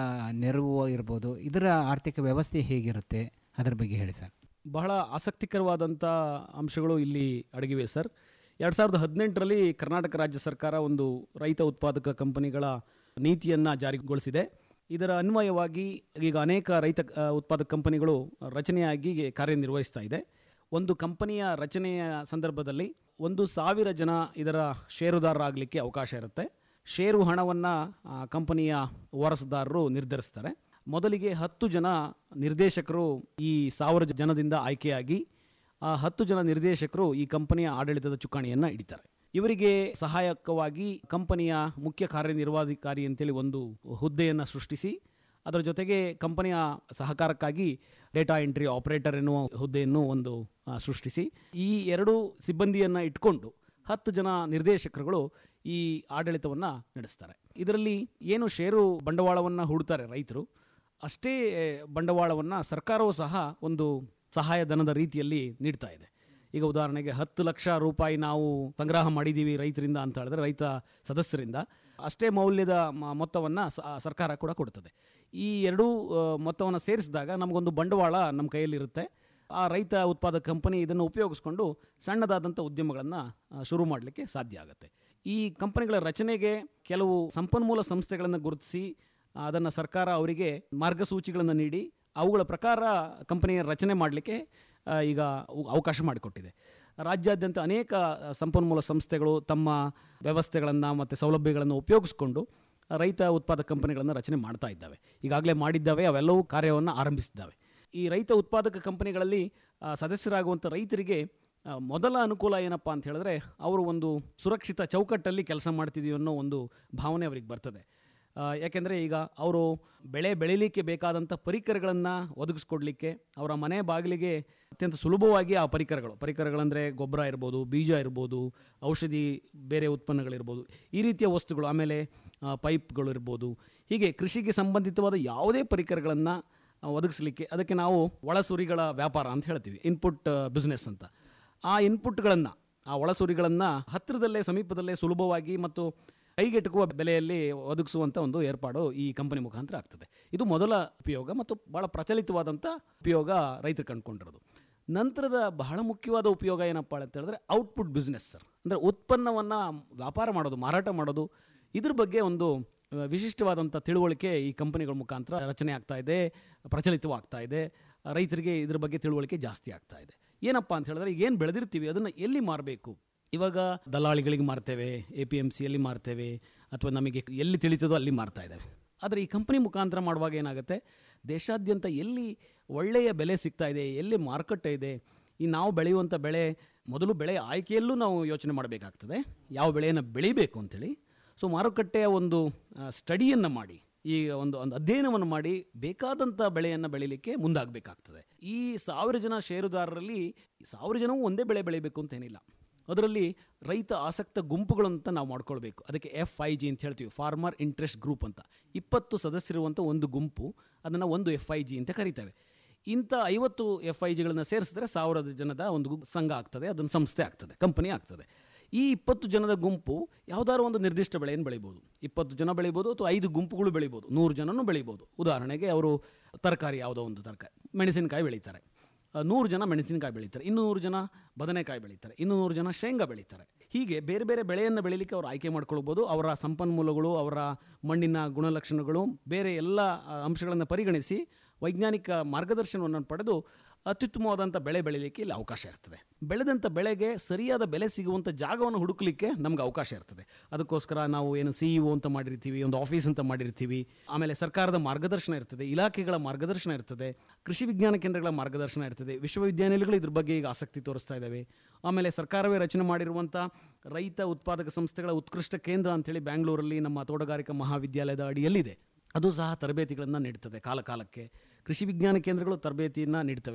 ನೆರವು ಇರ್ಬೋದು ಇದರ ಆರ್ಥಿಕ ವ್ಯವಸ್ಥೆ ಹೇಗಿರುತ್ತೆ ಅದರ ಬಗ್ಗೆ ಹೇಳಿ ಸರ್ ಬಹಳ ಆಸಕ್ತಿಕರವಾದಂಥ ಅಂಶಗಳು ಇಲ್ಲಿ ಅಡಗಿವೆ ಸರ್ ಎರಡು ಸಾವಿರದ ಹದಿನೆಂಟರಲ್ಲಿ ಕರ್ನಾಟಕ ರಾಜ್ಯ ಸರ್ಕಾರ ಒಂದು ರೈತ ಉತ್ಪಾದಕ ಕಂಪನಿಗಳ ನೀತಿಯನ್ನು ಜಾರಿಗೊಳಿಸಿದೆ ಇದರ ಅನ್ವಯವಾಗಿ ಈಗ ಅನೇಕ ರೈತ ಆ, ಉತ್ಪಾದಕ ಕಂಪನಿಗಳು ರಚನೆಯಾಗಿ ಕಾರ್ಯನಿರ್ವಹಿಸ್ತಾ ಇದೆ ಒಂದು ಕಂಪನಿಯ ರಚನೆಯ ಸಂದರ್ಭದಲ್ಲಿ ಒಂದು ಸಾವಿರ ಜನ ಇದರ ಷೇರುದಾರರಾಗಲಿಕ್ಕೆ ಅವಕಾಶ ಇರುತ್ತೆ ಷೇರು ಹಣವನ್ನು ಕಂಪನಿಯ ವಾರಸುದಾರರು ನಿರ್ಧರಿಸ್ತಾರೆ ಮೊದಲಿಗೆ ಹತ್ತು ಜನ ನಿರ್ದೇಶಕರು ಈ ಸಾವಿರ ಜನದಿಂದ ಆಯ್ಕೆಯಾಗಿ ಆ ಹತ್ತು ಜನ ನಿರ್ದೇಶಕರು ಈ ಕಂಪನಿಯ ಆಡಳಿತದ ಚುಕ್ಕಾಣಿಯನ್ನು ಹಿಡಿತಾರೆ ಇವರಿಗೆ ಸಹಾಯಕವಾಗಿ ಕಂಪನಿಯ ಮುಖ್ಯ ಕಾರ್ಯನಿರ್ವಾಧಿಕಾರಿ ಅಂತೇಳಿ ಒಂದು ಹುದ್ದೆಯನ್ನು ಸೃಷ್ಟಿಸಿ ಅದರ ಜೊತೆಗೆ ಕಂಪನಿಯ ಸಹಕಾರಕ್ಕಾಗಿ ಡೇಟಾ ಎಂಟ್ರಿ ಆಪರೇಟರ್ ಎನ್ನುವ ಹುದ್ದೆಯನ್ನು ಒಂದು ಆ, ಸೃಷ್ಟಿಸಿ ಈ ಎರಡು ಸಿಬ್ಬಂದಿಯನ್ನು ಇಟ್ಕೊಂಡು ಹತ್ತು ಜನ ನಿರ್ದೇಶಕರುಗಳು ಈ ಆಡಳಿತವನ್ನು ನಡೆಸ್ತಾರೆ ಇದರಲ್ಲಿ ಏನು ಷೇರು ಬಂಡವಾಳವನ್ನು ಹೂಡ್ತಾರೆ ರೈತರು ಅಷ್ಟೇ ಬಂಡವಾಳವನ್ನು ಸರ್ಕಾರವೂ ಸಹ ಒಂದು ಸಹಾಯಧನದ ರೀತಿಯಲ್ಲಿ ನೀಡ್ತಾ ಇದೆ ಈಗ ಉದಾಹರಣೆಗೆ ಹತ್ತು ಲಕ್ಷ ರೂಪಾಯಿ ನಾವು ಸಂಗ್ರಹ ಮಾಡಿದ್ದೀವಿ ರೈತರಿಂದ ಅಂತ ಹೇಳಿದ್ರೆ ರೈತ ಸದಸ್ಯರಿಂದ ಅಷ್ಟೇ ಮೌಲ್ಯದ ಮ- ಮೊತ್ತವನ್ನು ಸ- ಸರ್ಕಾರ ಕೂಡ ಕೊಡ್ತದೆ ಈ ಎರಡೂ ಮೊತ್ತವನ್ನು ಸೇರಿಸಿದಾಗ ನಮಗೊಂದು ಬಂಡವಾಳ ನಮ್ಮ ಕೈಯಲ್ಲಿರುತ್ತೆ ಆ ರೈತ ಉತ್ಪಾದಕ ಕಂಪನಿ ಇದನ್ನು ಉಪಯೋಗಿಸ್ಕೊಂಡು ಸಣ್ಣದಾದಂಥ ಉದ್ಯಮಗಳನ್ನು ಶುರು ಮಾಡಲಿಕ್ಕೆ ಸಾಧ್ಯ ಆಗುತ್ತೆ ಈ ಕಂಪನಿಗಳ ರಚನೆಗೆ ಕೆಲವು ಸಂಪನ್ಮೂಲ ಸಂಸ್ಥೆಗಳನ್ನು ಗುರುತಿಸಿ ಅದನ್ನು ಸರ್ಕಾರ ಅವರಿಗೆ ಮಾರ್ಗಸೂಚಿಗಳನ್ನು ನೀಡಿ ಅವುಗಳ ಪ್ರಕಾರ ಕಂಪನಿಯ ರಚನೆ ಮಾಡಲಿಕ್ಕೆ ಆ, ಈಗ ಅವ್- ಅವಕಾಶ ಮಾಡಿಕೊಟ್ಟಿದೆ ರಾಜ್ಯಾದ್ಯಂತ ಅನೇಕ ಸಂಪನ್ಮೂಲ ಸಂಸ್ಥೆಗಳು ತಮ್ಮ ವ್ಯವಸ್ಥೆಗಳನ್ನು ಮತ್ತು ಸೌಲಭ್ಯಗಳನ್ನು ಉಪಯೋಗಿಸ್ಕೊಂಡು ರೈತ ಉತ್ಪಾದಕ ಕಂಪನಿಗಳನ್ನು ರಚನೆ ಮಾಡ್ತಾ ಇದ್ದಾವೆ ಈಗಾಗಲೇ ಮಾಡಿದ್ದಾವೆ ಅವೆಲ್ಲವೂ ಕಾರ್ಯವನ್ನು ಆರಂಭಿಸಿದ್ದಾವೆ ಈ ರೈತ ಉತ್ಪಾದಕ ಕಂಪನಿಗಳಲ್ಲಿ ಆ, ಸದಸ್ಯರಾಗುವಂಥ ರೈತರಿಗೆ ಆ, ಮೊದಲ ಅನುಕೂಲ ಏನಪ್ಪ ಅಂತ ಹೇಳಿದ್ರೆ ಅವರು ಒಂದು ಸುರಕ್ಷಿತ ಚೌಕಟ್ಟಲ್ಲಿ ಕೆಲಸ ಮಾಡ್ತಿದೀವಿ ಅನ್ನೋ ಒಂದು ಭಾವನೆ ಅವರಿಗೆ ಬರ್ತದೆ ಆ, ಯಾಕೆಂದರೆ ಈಗ ಅವರು ಬೆಳೆ ಬೆಳೀಲಿಕ್ಕೆ ಬೇಕಾದಂಥ ಪರಿಕರಗಳನ್ನು ಒದಗಿಸ್ಕೊಡ್ಲಿಕ್ಕೆ ಅವರ ಮನೆ ಬಾಗಿಲಿಗೆ ಅತ್ಯಂತ ಸುಲಭವಾಗಿ ಆ ಪರಿಕರಗಳು ಪರಿಕರಗಳಂದರೆ ಗೊಬ್ಬರ ಇರ್ಬೋದು ಬೀಜ ಇರ್ಬೋದು ಔಷಧಿ ಬೇರೆ ಉತ್ಪನ್ನಗಳಿರ್ಬೋದು ಈ ರೀತಿಯ ವಸ್ತುಗಳು ಆಮೇಲೆ ಆ, ಪೈಪ್ಗಳು ಇರ್ಬೋದು ಹೀಗೆ ಕೃಷಿಗೆ ಸಂಬಂಧಿತವಾದ ಯಾವುದೇ ಪರಿಕರಗಳನ್ನು ಒದಗಿಸಲಿಕ್ಕೆ ಅದಕ್ಕೆ ನಾವು ಒಳಸುರಿಗಳ ವ್ಯಾಪಾರ ಅಂತ ಹೇಳ್ತೀವಿ ಇನ್ಪುಟ್ ಬಿಸ್ನೆಸ್ ಅಂತ ಆ ಇನ್ಪುಟ್ಗಳನ್ನು ಆ ಒಳಸುರಿಗಳನ್ನು ಹತ್ತಿರದಲ್ಲೇ ಸಮೀಪದಲ್ಲೇ ಸುಲಭವಾಗಿ ಮತ್ತು ಕೈಗೆಟುಕುವ ಬೆಲೆಯಲ್ಲಿ ಒದಗಿಸುವಂಥ ಒಂದು ಏರ್ಪಾಡು ಈ ಕಂಪನಿ ಮುಖಾಂತರ ಆಗ್ತದೆ ಇದು ಮೊದಲ ಉಪಯೋಗ ಮತ್ತು ಬಹಳ ಪ್ರಚಲಿತವಾದಂಥ ಉಪಯೋಗ ರೈತರು ಕಂಡುಕೊಂಡಿರೋದು ನಂತರದ ಬಹಳ ಮುಖ್ಯವಾದ ಉಪಯೋಗ ಏನಪ್ಪ ಅಂತ ಹೇಳಿದ್ರೆ ಔಟ್ಪುಟ್ ಬಿಸ್ನೆಸ್ ಸರ್ ಅಂದರೆ ಉತ್ಪನ್ನವನ್ನು ವ್ಯಾಪಾರ ಮಾಡೋದು ಮಾರಾಟ ಮಾಡೋದು ಇದ್ರ ಬಗ್ಗೆ ಒಂದು ಆ, ವಿಶಿಷ್ಟವಾದಂಥ ತಿಳುವಳಿಕೆ ಈ ಕಂಪನಿಗಳ ಮುಖಾಂತರ ರಚನೆ ಆಗ್ತಾ ಇದೆ ಪ್ರಚಲಿತವಾಗ್ತಾ ಇದೆ ರೈತರಿಗೆ ಇದ್ರ ಬಗ್ಗೆ ತಿಳುವಳಿಕೆ ಜಾಸ್ತಿ ಆಗ್ತಾ ಇದೆ ಏನಪ್ಪ ಅಂತ ಹೇಳಿದ್ರೆ ಈಗ ಏನು ಬೆಳೆದಿರ್ತೀವಿ ಅದನ್ನು ಎಲ್ಲಿ ಮಾರಬೇಕು ಇವಾಗ ದಲ್ಲಾಳಿಗಳಿಗೆ ಮಾರ್ತೇವೆ ಎ ಪಿ ಎಮ್ ಸಿಯಲ್ಲಿ ಮಾರ್ತೇವೆ ಅಥವಾ ನಮಗೆ ಎಲ್ಲಿ ತಿಳಿತದೋ ಅಲ್ಲಿ ಮಾರ್ತಾ ಇದ್ದೇವೆ ಆದರೆ ಈ ಕಂಪನಿ ಮುಖಾಂತರ ಮಾಡುವಾಗ ಏನಾಗುತ್ತೆ ದೇಶಾದ್ಯಂತ ಎಲ್ಲಿ ಒಳ್ಳೆಯ ಬೆಲೆ ಸಿಗ್ತಾ ಇದೆ ಎಲ್ಲಿ ಮಾರುಕಟ್ಟೆ ಇದೆ ಈ ನಾವು ಬೆಳೆಯುವಂಥ ಬೆಳೆ ಮೊದಲು ಬೆಳೆ ಆಯ್ಕೆಯಲ್ಲೂ ನಾವು ಯೋಚನೆ ಮಾಡಬೇಕಾಗ್ತದೆ ಯಾವ ಬೆಳೆಯನ್ನು ಬೆಳಿಬೇಕು ಅಂತೇಳಿ ಸೊ ಮಾರುಕಟ್ಟೆಯ ಒಂದು ಸ್ಟಡಿಯನ್ನು ಮಾಡಿ ಈ ಒಂದು ಒಂದು ಅಧ್ಯಯನವನ್ನು ಮಾಡಿ ಬೇಕಾದಂಥ ಬೆಳೆಯನ್ನು ಬೆಳೀಲಿಕ್ಕೆ ಮುಂದಾಗಬೇಕಾಗ್ತದೆ ಈ ಸಾವಿರ ಜನ ಷೇರುದಾರರಲ್ಲಿ ಸಾವಿರ ಜನವೂ ಒಂದೇ ಬೆಳೆ ಬೆಳಿಬೇಕು ಅಂತ ಏನಿಲ್ಲ ಅದರಲ್ಲಿ ರೈತ ಆಸಕ್ತ ಗುಂಪುಗಳು ಅಂತ ನಾವು ಮಾಡ್ಕೊಳ್ಬೇಕು ಅದಕ್ಕೆ ಎಫ್ ಐ ಜಿ ಅಂತ ಹೇಳ್ತೀವಿ ಫಾರ್ಮರ್ ಇಂಟ್ರೆಸ್ಟ್ ಗ್ರೂಪ್ ಅಂತ ಇಪ್ಪತ್ತು ಸದಸ್ಯರಿರುವಂಥ ಒಂದು ಗುಂಪು ಅದನ್ನು ಒಂದು ಎಫ್ ಐ ಜಿ ಅಂತ ಕರಿತೇವೆ ಇಂಥ ಐವತ್ತು ಎಫ್ ಐ ಜಿಗಳನ್ನು ಸೇರಿಸಿದ್ರೆ ಸಾವಿರದ ಜನದ ಒಂದು ಗು- ಸಂಘ ಆಗ್ತದೆ ಅದೊಂದು ಸಂಸ್ಥೆ ಆಗ್ತದೆ ಕಂಪನಿ ಆಗ್ತದೆ ಈ ಇಪ್ಪತ್ತು ಜನದ ಗುಂಪು ಯಾವುದಾದ್ರು ಒಂದು ನಿರ್ದಿಷ್ಟ ಬೆಳೆಯನ್ನು ಬೆಳಿಬೋದು ಇಪ್ಪತ್ತು ಜನ ಬೆಳಿಬೋದು ಅಥವಾ ಐದು ಗುಂಪುಗಳು ಬೆಳಿಬೋದು ನೂರು ಜನನೂ ಬೆಳಿಬೋದು ಉದಾಹರಣೆಗೆ ಅವರು ತರಕಾರಿ ಯಾವುದೋ ಒಂದು ತರಕಾರಿ ಮೆಣಸಿನಕಾಯಿ ಬೆಳೀತಾರೆ ಆ, ನೂರು ಜನ ಮೆಣಸಿನಕಾಯಿ ಬೆಳೀತಾರೆ ಇನ್ನೂರು ಜನ ಬದನೆಕಾಯಿ ಬೆಳೀತಾರೆ ಇನ್ನೂರು ಜನ ಶೇಂಗಾ ಬೆಳೀತಾರೆ ಹೀಗೆ ಬೇರೆ ಬೇರೆ ಬೆಳೆಯನ್ನು ಬೆಳೀಲಿಕ್ಕೆ ಅವರು ಆಯ್ಕೆ ಮಾಡ್ಕೊಳ್ಬೋದು ಅವರ ಸಂಪನ್ಮೂಲಗಳು ಅವರ ಮಣ್ಣಿನ ಗುಣಲಕ್ಷಣಗಳು ಬೇರೆ ಎಲ್ಲ ಆ, ಅಂಶಗಳನ್ನು ಪರಿಗಣಿಸಿ ವೈಜ್ಞಾನಿಕ ಮಾರ್ಗದರ್ಶನವನ್ನು ಪಡೆದು ಅತ್ಯುತ್ತಮವಾದಂಥ ಬೆಳೆ ಬೆಳೀಲಿಕ್ಕೆ ಇಲ್ಲಿ ಅವಕಾಶ ಇರ್ತದೆ ಬೆಳೆದಂಥ ಬೆಳೆಗೆ ಸರಿಯಾದ ಬೆಲೆ ಸಿಗುವಂಥ ಜಾಗವನ್ನು ಹುಡುಕಲಿಕ್ಕೆ ನಮ್ಗೆ ಅವಕಾಶ ಇರ್ತದೆ ಅದಕ್ಕೋಸ್ಕರ ನಾವು ಏನು ಸಿ ಇ ಅಂತ ಮಾಡಿರ್ತೀವಿ ಒಂದು ಆಫೀಸ್ ಅಂತ ಮಾಡಿರ್ತೀವಿ ಆಮೇಲೆ ಸರ್ಕಾರದ ಮಾರ್ಗದರ್ಶನ ಇರ್ತದೆ ಇಲಾಖೆಗಳ ಮಾರ್ಗದರ್ಶನ ಇರ್ತದೆ ಕೃಷಿ ವಿಜ್ಞಾನ ಕೇಂದ್ರಗಳ ಮಾರ್ಗದರ್ಶನ ಇರ್ತದೆ ವಿಶ್ವವಿದ್ಯಾನಿಲಯಗಳು ಇದ್ರ ಬಗ್ಗೆ ಈಗ ಆಸಕ್ತಿ ತೋರಿಸ್ತಾ ಇದ್ದಾವೆ ಆಮೇಲೆ ಸರ್ಕಾರವೇ ರಚನೆ ಮಾಡಿರುವಂಥ ರೈತ ಉತ್ಪಾದಕ ಸಂಸ್ಥೆಗಳ ಉತ್ಕೃಷ್ಟ ಕೇಂದ್ರ ಅಂತೇಳಿ ಬ್ಯಾಂಗ್ಳೂರಲ್ಲಿ ನಮ್ಮ ತೋಟಗಾರಿಕಾ ಮಹಾವಿದ್ಯಾಲಯದ ಅಡಿಯಲ್ಲಿದೆ ಅದು ಸಹ ತರಬೇತಿಗಳನ್ನು ನೀಡ್ತದೆ ಕಾಲ ಕಾಲಕ್ಕೆ ಕೃಷಿ ವಿಜ್ಞಾನ ಕೇಂದ್ರಗಳು ತರಬೇತಿಯನ್ನು ನೀಡ್ತವೆ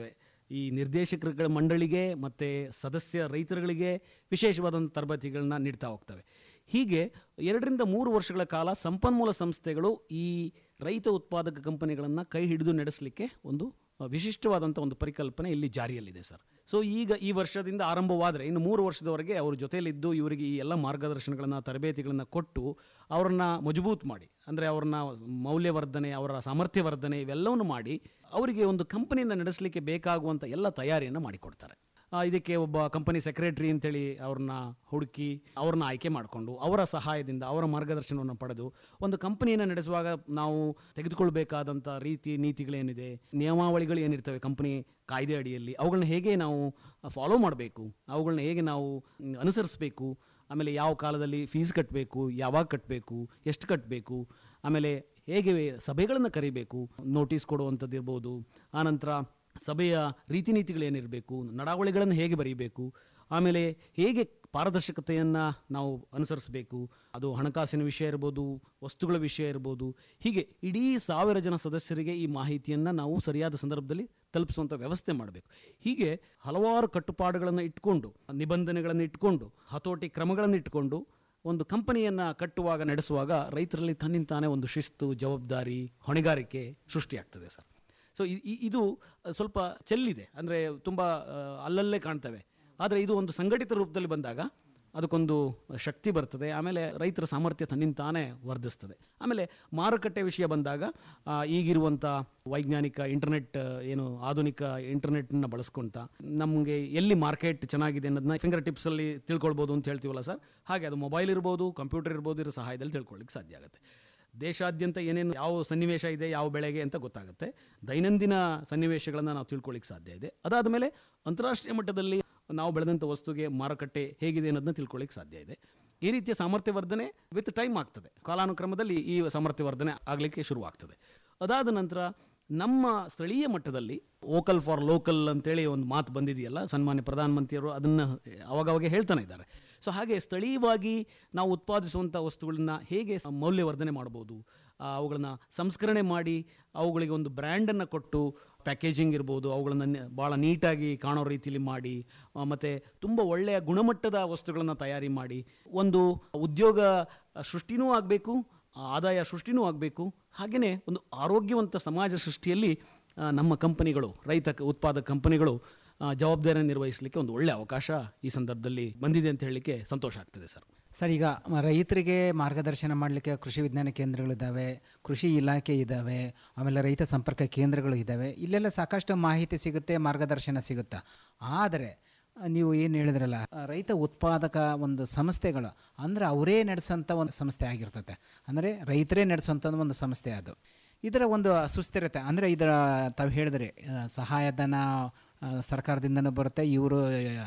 ಈ ನಿರ್ದೇಶಕರುಗಳ ಮಂಡಳಿಗೆ ಮತ್ತು ಸದಸ್ಯ ರೈತರುಗಳಿಗೆ ವಿಶೇಷವಾದಂಥ ತರಬೇತಿಗಳನ್ನ ನೀಡ್ತಾ ಹೋಗ್ತವೆ ಹೀಗೆ ಎರಡರಿಂದ ಮೂರು ವರ್ಷಗಳ ಕಾಲ ಸಂಪನ್ಮೂಲ ಸಂಸ್ಥೆಗಳು ಈ ರೈತ ಉತ್ಪಾದಕ ಕಂಪನಿಗಳನ್ನು ಕೈ ಹಿಡಿದು ನಡೆಸಲಿಕ್ಕೆ ಒಂದು ಆ, ವಿಶಿಷ್ಟವಾದಂಥ ಒಂದು ಪರಿಕಲ್ಪನೆ ಇಲ್ಲಿ ಜಾರಿಯಲ್ಲಿದೆ ಸರ್ ಸೊ ಈಗ ಈ ವರ್ಷದಿಂದ ಆರಂಭವಾದರೆ ಇನ್ನು ಮೂರು ವರ್ಷದವರೆಗೆ ಅವ್ರ ಜೊತೆಯಲ್ಲಿದ್ದು ಇವರಿಗೆ ಈ ಎಲ್ಲ ಮಾರ್ಗದರ್ಶನಗಳನ್ನು ತರಬೇತಿಗಳನ್ನು ಕೊಟ್ಟು ಅವರನ್ನ ಮಜಬೂತ್ ಮಾಡಿ ಅಂದರೆ ಅವ್ರನ್ನ ಮೌಲ್ಯವರ್ಧನೆ ಅವರ ಸಾಮರ್ಥ್ಯ ವರ್ಧನೆ ಇವೆಲ್ಲವನ್ನು ಮಾಡಿ ಅವರಿಗೆ ಒಂದು ಕಂಪನಿಯನ್ನು ನಡೆಸಲಿಕ್ಕೆ ಬೇಕಾಗುವಂಥ ಎಲ್ಲ ತಯಾರಿಯನ್ನು ಮಾಡಿಕೊಡ್ತಾರೆ ಆ, ಇದಕ್ಕೆ ಒಬ್ಬ ಕಂಪನಿ ಸೆಕ್ರೆಟರಿ ಅಂತೇಳಿ ಅವ್ರನ್ನ ಹುಡುಕಿ ಅವ್ರನ್ನ ಆಯ್ಕೆ ಮಾಡಿಕೊಂಡು ಅವರ ಸಹಾಯದಿಂದ ಅವರ ಮಾರ್ಗದರ್ಶನವನ್ನು ಪಡೆದು ಒಂದು ಕಂಪನಿಯನ್ನು ನಡೆಸುವಾಗ ನಾವು ತೆಗೆದುಕೊಳ್ಬೇಕಾದಂಥ ರೀತಿ ನೀತಿಗಳೇನಿದೆ ನಿಯಮಾವಳಿಗಳು ಏನಿರ್ತವೆ ಕಂಪನಿ ಕಾಯ್ದೆ ಅಡಿಯಲ್ಲಿ ಅವುಗಳನ್ನ ಹೇಗೆ ನಾವು ಫಾಲೋ ಮಾಡಬೇಕು ಅವುಗಳನ್ನ ಹೇಗೆ ನಾವು ಮ್, ಅನುಸರಿಸಬೇಕು ಆಮೇಲೆ ಯಾವ ಕಾಲದಲ್ಲಿ ಫೀಸ್ ಕಟ್ಟಬೇಕು ಯಾವಾಗ ಕಟ್ಟಬೇಕು ಎಷ್ಟು ಕಟ್ಟಬೇಕು ಆಮೇಲೆ ಹೇಗೆ ಸಭೆಗಳನ್ನು ಕರಿಬೇಕು ನೋಟಿಸ್ ಕೊಡುವಂಥದ್ದು ಇರ್ಬೋದು ಆನಂತರ ಸಭೆಯ ರೀತಿ ನೀತಿಗಳೇನಿರಬೇಕು ನಡಾವಳಿಗಳನ್ನು ಹೇಗೆ ಬರೀಬೇಕು ಆಮೇಲೆ ಹೇಗೆ ಪಾರದರ್ಶಕತೆಯನ್ನು ನಾವು ಅನುಸರಿಸಬೇಕು ಅದು ಹಣಕಾಸಿನ ವಿಷಯ ಇರ್ಬೋದು ವಸ್ತುಗಳ ವಿಷಯ ಇರ್ಬೋದು ಹೀಗೆ ಇಡೀ ಸಾವಿರ ಜನ ಸದಸ್ಯರಿಗೆ ಈ ಮಾಹಿತಿಯನ್ನು ನಾವು ಸರಿಯಾದ ಸಂದರ್ಭದಲ್ಲಿ ತಲುಪಿಸುವಂಥ ವ್ಯವಸ್ಥೆ ಮಾಡಬೇಕು ಹೀಗೆ ಹಲವಾರು ಕಟ್ಟುಪಾಡುಗಳನ್ನು ಇಟ್ಕೊಂಡು ನಿಬಂಧನೆಗಳನ್ನು ಇಟ್ಕೊಂಡು ಹತೋಟಿ ಕ್ರಮಗಳನ್ನು ಇಟ್ಕೊಂಡು ಒಂದು ಕಂಪನಿಯನ್ನು ಕಟ್ಟುವಾಗ ನಡೆಸುವಾಗ ರೈತರಲ್ಲಿ ತನ್ನಿಂತಾನೇ ಒಂದು ಶಿಸ್ತು ಜವಾಬ್ದಾರಿ ಹೊಣೆಗಾರಿಕೆ ಸೃಷ್ಟಿಯಾಗ್ತದೆ ಸರ್ ಸೊ ಇದು ಸ್ವಲ್ಪ ಚೆಲ್ಲಿದೆ ಅಂದರೆ ತುಂಬ ಆ, ಅಲ್ಲಲ್ಲೇ ಕಾಣ್ತವೆ ಆದರೆ ಇದು ಒಂದು ಸಂಘಟಿತ ರೂಪದಲ್ಲಿ ಬಂದಾಗ ಅದಕ್ಕೊಂದು ಶಕ್ತಿ ಬರ್ತದೆ ಆಮೇಲೆ ರೈತರ ಸಾಮರ್ಥ್ಯ ತನ್ನಿಂತಾನೇ ವರ್ಧಿಸ್ತದೆ ಆಮೇಲೆ ಮಾರುಕಟ್ಟೆ ವಿಷಯ ಬಂದಾಗ ಆ, ಈಗಿರುವಂಥ ವೈಜ್ಞಾನಿಕ ಇಂಟರ್ನೆಟ್ ಆ, ಏನು ಆಧುನಿಕ ಇಂಟರ್ನೆಟ್ನ ಬಳಸ್ಕೊಂತ ನಮಗೆ ಎಲ್ಲಿ ಮಾರ್ಕೆಟ್ ಚೆನ್ನಾಗಿದೆ ಅನ್ನೋದನ್ನ ಫಿಂಗರ್ ಟಿಪ್ಸಲ್ಲಿ ತಿಳ್ಕೊಳ್ಬೋದು ಅಂತ ಹೇಳ್ತೀವಲ್ಲ ಸರ್ ಹಾಗೆ ಅದು ಮೊಬೈಲ್ ಇರ್ಬೋದು ಕಂಪ್ಯೂಟರ್ ಇರ್ಬೋದು ಇದರ ಸಹಾಯದಲ್ಲಿ ತಿಳ್ಕೊಳ್ಳಿಕ್ಕೆ ಸಾಧ್ಯ ಆಗುತ್ತೆ ದೇಶಾದ್ಯಂತ ಏನೇನು ಯಾವ ಸನ್ನಿವೇಶ ಇದೆ ಯಾವ ಬೆಳೆಗೆ ಅಂತ ಗೊತ್ತಾಗುತ್ತೆ ದೈನಂದಿನ ಸನ್ನಿವೇಶಗಳನ್ನು ನಾವು ತಿಳ್ಕೊಳ್ಳಿಕ್ಕೆ ಸಾಧ್ಯ ಇದೆ ಅದಾದ ಮೇಲೆ ಅಂತಾರಾಷ್ಟ್ರೀಯ ಮಟ್ಟದಲ್ಲಿ ನಾವು ಬೆಳೆದಂಥ ವಸ್ತುಗೆ ಮಾರುಕಟ್ಟೆ ಹೇಗಿದೆ ಅನ್ನೋದನ್ನ ತಿಳ್ಕೊಳ್ಳಿಕ್ಕೆ ಸಾಧ್ಯ ಇದೆ ಈ ರೀತಿಯ ಸಾಮರ್ಥ್ಯ ವರ್ಧನೆ ವಿತ್ ಟೈಮ್ ಆಗ್ತದೆ ಕಾಲಾನುಕ್ರಮದಲ್ಲಿ ಈ ಸಾಮರ್ಥ್ಯ ವರ್ಧನೆ ಆಗಲಿಕ್ಕೆ ಶುರುವಾಗ್ತದೆ ಅದಾದ ನಂತರ ನಮ್ಮ ಸ್ಥಳೀಯ ಮಟ್ಟದಲ್ಲಿ ವೋಕಲ್ ಫಾರ್ ಲೋಕಲ್ ಅಂತೇಳಿ ಒಂದು ಮಾತು ಬಂದಿದೆಯಲ್ಲ ಸನ್ಮಾನ್ಯ ಪ್ರಧಾನಮಂತ್ರಿಯವರು ಅದನ್ನು ಅವಾಗವಾಗ ಹೇಳ್ತಾನೆ ಇದ್ದಾರೆ ಸೊ ಹಾಗೆ ಸ್ಥಳೀಯವಾಗಿ ನಾವು ಉತ್ಪಾದಿಸುವಂಥ ವಸ್ತುಗಳನ್ನ ಹೇಗೆ ಸ- ಮೌಲ್ಯವರ್ಧನೆ ಮಾಡ್ಬೋದು ಆ, ಅವುಗಳನ್ನ ಸಂಸ್ಕರಣೆ ಮಾಡಿ ಅವುಗಳಿಗೆ ಒಂದು ಬ್ರ್ಯಾಂಡನ್ನು ಕೊಟ್ಟು ಪ್ಯಾಕೇಜಿಂಗ್ ಇರ್ಬೋದು ಅವುಗಳನ್ನು ಭಾಳ ನೀಟಾಗಿ ಕಾಣೋ ರೀತಿಯಲ್ಲಿ ಮಾಡಿ ಆ, ಮತ್ತೆ ತುಂಬ ಒಳ್ಳೆಯ ಗುಣಮಟ್ಟದ ವಸ್ತುಗಳನ್ನು ತಯಾರಿ ಮಾಡಿ ಒಂದು ಉದ್ಯೋಗ ಸೃಷ್ಟಿನೂ ಆಗಬೇಕು ಆದಾಯ ಸೃಷ್ಟಿನೂ ಆಗಬೇಕು ಹಾಗೆಯೇ ಒಂದು ಆರೋಗ್ಯವಂತ ಸಮಾಜ ಸೃಷ್ಟಿಯಲ್ಲಿ ಆ, ನಮ್ಮ ಕಂಪನಿಗಳು ರೈತ ಕ- ಉತ್ಪಾದಕ ಕಂಪನಿಗಳು ಆ, ಜವಾಬ್ದಾರಿಯನ್ನು ನಿರ್ವಹಿಸಲಿಕ್ಕೆ ಒಂದು ಒಳ್ಳೆಯ ಅವಕಾಶ ಈ ಸಂದರ್ಭದಲ್ಲಿ ಬಂದಿದೆ ಅಂತ ಹೇಳಲಿಕ್ಕೆ ಸಂತೋಷ ಆಗ್ತದೆ ಸರ್ ಸರ್ ಈಗ ಮ- ರೈತರಿಗೆ ಮಾರ್ಗದರ್ಶನ ಮಾಡಲಿಕ್ಕೆ ಕೃಷಿ ವಿಜ್ಞಾನ ಕೇಂದ್ರಗಳಿದ್ದಾವೆ ಕೃಷಿ ಇಲಾಖೆ ಇದ್ದಾವೆ ಆಮೇಲೆ ರೈತ ಸಂಪರ್ಕ ಕೇಂದ್ರಗಳು ಇದ್ದಾವೆ ಇಲ್ಲೆಲ್ಲ ಸಾಕಷ್ಟು ಮಾಹಿತಿ ಸಿಗುತ್ತೆ ಮಾರ್ಗದರ್ಶನ ಸಿಗುತ್ತೆ ಆದರೆ ಆ, ನೀವು ಏನು ಹೇಳಿದ್ರಲ್ಲ ಆ, ರೈತ ಉತ್ಪಾದಕ ಒಂದು ಸಂಸ್ಥೆಗಳು ಅಂದರೆ ಅವರೇ ನಡೆಸೋಂಥ ಒಂದು ಸಂಸ್ಥೆ ಆಗಿರ್ತದೆ ಅಂದರೆ ರೈತರೇ ನಡೆಸೋಂಥ ಒಂದು ಸಂಸ್ಥೆ ಅದು ಇದರ ಒಂದು ಸುಸ್ಥಿರತೆ ಅಂದರೆ ಇದರ ತಾವು ಹೇಳಿದ್ರಿ ಆ, ಸಹಾಯಧನ ಆ, ಸರ್ಕಾರದಿಂದನೂ ಬರುತ್ತೆ ಇವರು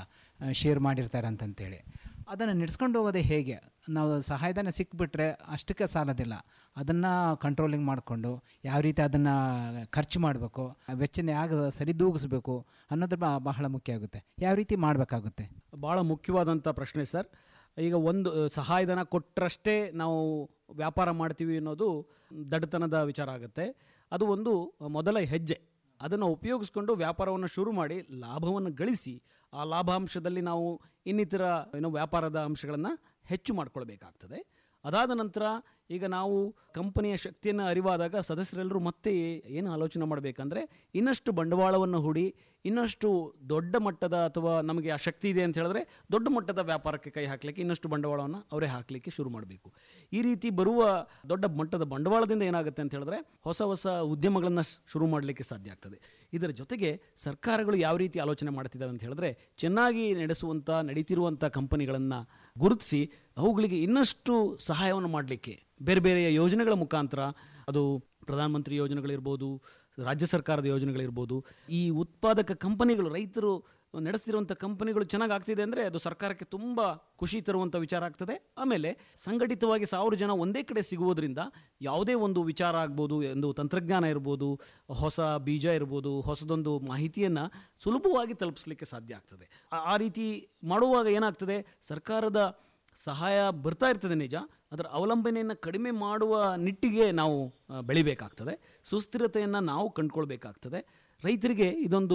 ಶೇರ್ ಮಾಡಿರ್ತಾರೆ ಅಂತಂತೇಳಿ ಅದನ್ನು ನಡೆಸ್ಕೊಂಡು ಹೋಗೋದೇ ಹೇಗೆ ನಾವು ಸಹಾಯಧನ ಸಿಕ್ಬಿಟ್ರೆ ಅಷ್ಟಕ್ಕೆ ಸಾಲೋದಿಲ್ಲ ಅದನ್ನು ಕಂಟ್ರೋಲಿಂಗ್ ಮಾಡಿಕೊಂಡು ಯಾವ ರೀತಿ ಅದನ್ನು ಖರ್ಚು ಮಾಡಬೇಕು ವೆಚ್ಚನ ಯಾಗ ಸರಿದೂಗಿಸ್ಬೇಕು ಅನ್ನೋದು ಬ- ಬಹಳ ಮುಖ್ಯ ಆಗುತ್ತೆ ಯಾವ ರೀತಿ ಮಾಡಬೇಕಾಗುತ್ತೆ ಭಾಳ ಮುಖ್ಯವಾದಂಥ ಪ್ರಶ್ನೆ ಸರ್ ಈಗ ಒಂದು ಅ, ಸಹಾಯಧನ ಕೊಟ್ಟರಷ್ಟೇ ನಾವು ವ್ಯಾಪಾರ ಮಾಡ್ತೀವಿ ಅನ್ನೋದು ದಡ್ಡತನದ ವಿಚಾರ ಆಗುತ್ತೆ ಅದು ಒಂದು ಮೊದಲ ಹೆಜ್ಜೆ ಅದನ್ನು ಉಪಯೋಗಿಸ್ಕೊಂಡು ವ್ಯಾಪಾರವನ್ನು ಶುರು ಮಾಡಿ ಲಾಭವನ್ನು ಗಳಿಸಿ ಆ ಲಾಭಾಂಶದಲ್ಲಿ ನಾವು ಇನ್ನಿತರ ಏನೋ ವ್ಯಾಪಾರದ ಅಂಶಗಳನ್ನು ಹೆಚ್ಚು ಮಾಡ್ಕೊಳ್ಬೇಕಾಗ್ತದೆ ಅದಾದ ನಂತರ ಈಗ ನಾವು ಕಂಪನಿಯ ಶಕ್ತಿಯನ್ನು ಅರಿವಾದಾಗ ಸದಸ್ಯರೆಲ್ಲರೂ ಮತ್ತೆ ಏನು ಆಲೋಚನೆ ಮಾಡಬೇಕಂದ್ರೆ ಇನ್ನಷ್ಟು ಬಂಡವಾಳವನ್ನು ಹೂಡಿ ಇನ್ನಷ್ಟು ದೊಡ್ಡ ಮಟ್ಟದ ಅಥವಾ ನಮಗೆ ಆ ಶಕ್ತಿ ಇದೆ ಅಂತ ಹೇಳಿದ್ರೆ ದೊಡ್ಡ ಮಟ್ಟದ ವ್ಯಾಪಾರಕ್ಕೆ ಕೈ ಹಾಕಲಿಕ್ಕೆ ಇನ್ನಷ್ಟು ಬಂಡವಾಳವನ್ನು ಅವರೇ ಹಾಕಲಿಕ್ಕೆ ಶುರು ಮಾಡಬೇಕು ಈ ರೀತಿ ಬರುವ ದೊಡ್ಡ ಮಟ್ಟದ ಬಂಡವಾಳದಿಂದ ಏನಾಗುತ್ತೆ ಅಂತ ಹೇಳಿದ್ರೆ ಹೊಸ ಹೊಸ ಉದ್ಯಮಗಳನ್ನು ಶುರು ಮಾಡಲಿಕ್ಕೆ ಸಾಧ್ಯ ಆಗ್ತದೆ ಇದರ ಜೊತೆಗೆ ಸರ್ಕಾರಗಳು ಯಾವ ರೀತಿ ಆಲೋಚನೆ ಮಾಡ್ತಿದ್ದಾವೆ ಅಂತ ಹೇಳಿದ್ರೆ ಚೆನ್ನಾಗಿ ನಡೆಸುವಂಥ ನಡೀತಿರುವಂಥ ಕಂಪನಿಗಳನ್ನು ಗುರುತಿಸಿ ಅವುಗಳಿಗೆ ಇನ್ನಷ್ಟು ಸಹಾಯವನ್ನು ಮಾಡಲಿಕ್ಕೆ ಬೇರೆ ಬೇರೆಯ ಯೋಜನೆಗಳ ಮುಖಾಂತರ ಅದು ಪ್ರಧಾನಮಂತ್ರಿ ಯೋಜನೆಗಳಿರ್ಬೋದು ರಾಜ್ಯ ಸರ್ಕಾರದ ಯೋಜನೆಗಳಿರ್ಬೋದು ಈ ಉತ್ಪಾದಕ ಕಂಪನಿಗಳು ರೈತರು ನಡೆಸ್ತಿರುವಂಥ ಕಂಪನಿಗಳು ಚೆನ್ನಾಗಿ ಆಗ್ತಿದೆ ಅಂದರೆ ಅದು ಸರ್ಕಾರಕ್ಕೆ ತುಂಬ ಖುಷಿ ತರುವಂಥ ವಿಚಾರ ಆಗ್ತದೆ ಆಮೇಲೆ ಸಂಘಟಿತವಾಗಿ ಸಾವಿರ ಜನ ಒಂದೇ ಕಡೆ ಸಿಗುವುದರಿಂದ ಯಾವುದೇ ಒಂದು ವಿಚಾರ ಆಗ್ಬೋದು ಒಂದು ತಂತ್ರಜ್ಞಾನ ಇರ್ಬೋದು ಹೊಸ ಬೀಜ ಇರ್ಬೋದು ಹೊಸದೊಂದು ಮಾಹಿತಿಯನ್ನು ಸುಲಭವಾಗಿ ತಲುಪಿಸ್ಲಿಕ್ಕೆ ಸಾಧ್ಯ ಆಗ್ತದೆ ಆ- ಆ ರೀತಿ ಮಾಡುವಾಗ ಏನಾಗ್ತದೆ ಸರ್ಕಾರದ ಸಹಾಯ ಬರ್ತಾ ಇರ್ತದೆ ನಿಜ ಅದರ ಅವಲಂಬನೆಯನ್ನು ಕಡಿಮೆ ಮಾಡುವ ನಿಟ್ಟಿಗೆ ನಾವು ಆ, ಬೆಳಿಬೇಕಾಗ್ತದೆ ಸುಸ್ಥಿರತೆಯನ್ನು ನಾವು ಕಂಡುಕೊಳ್ಬೇಕಾಗ್ತದೆ ರೈತರಿಗೆ ಇದೊಂದು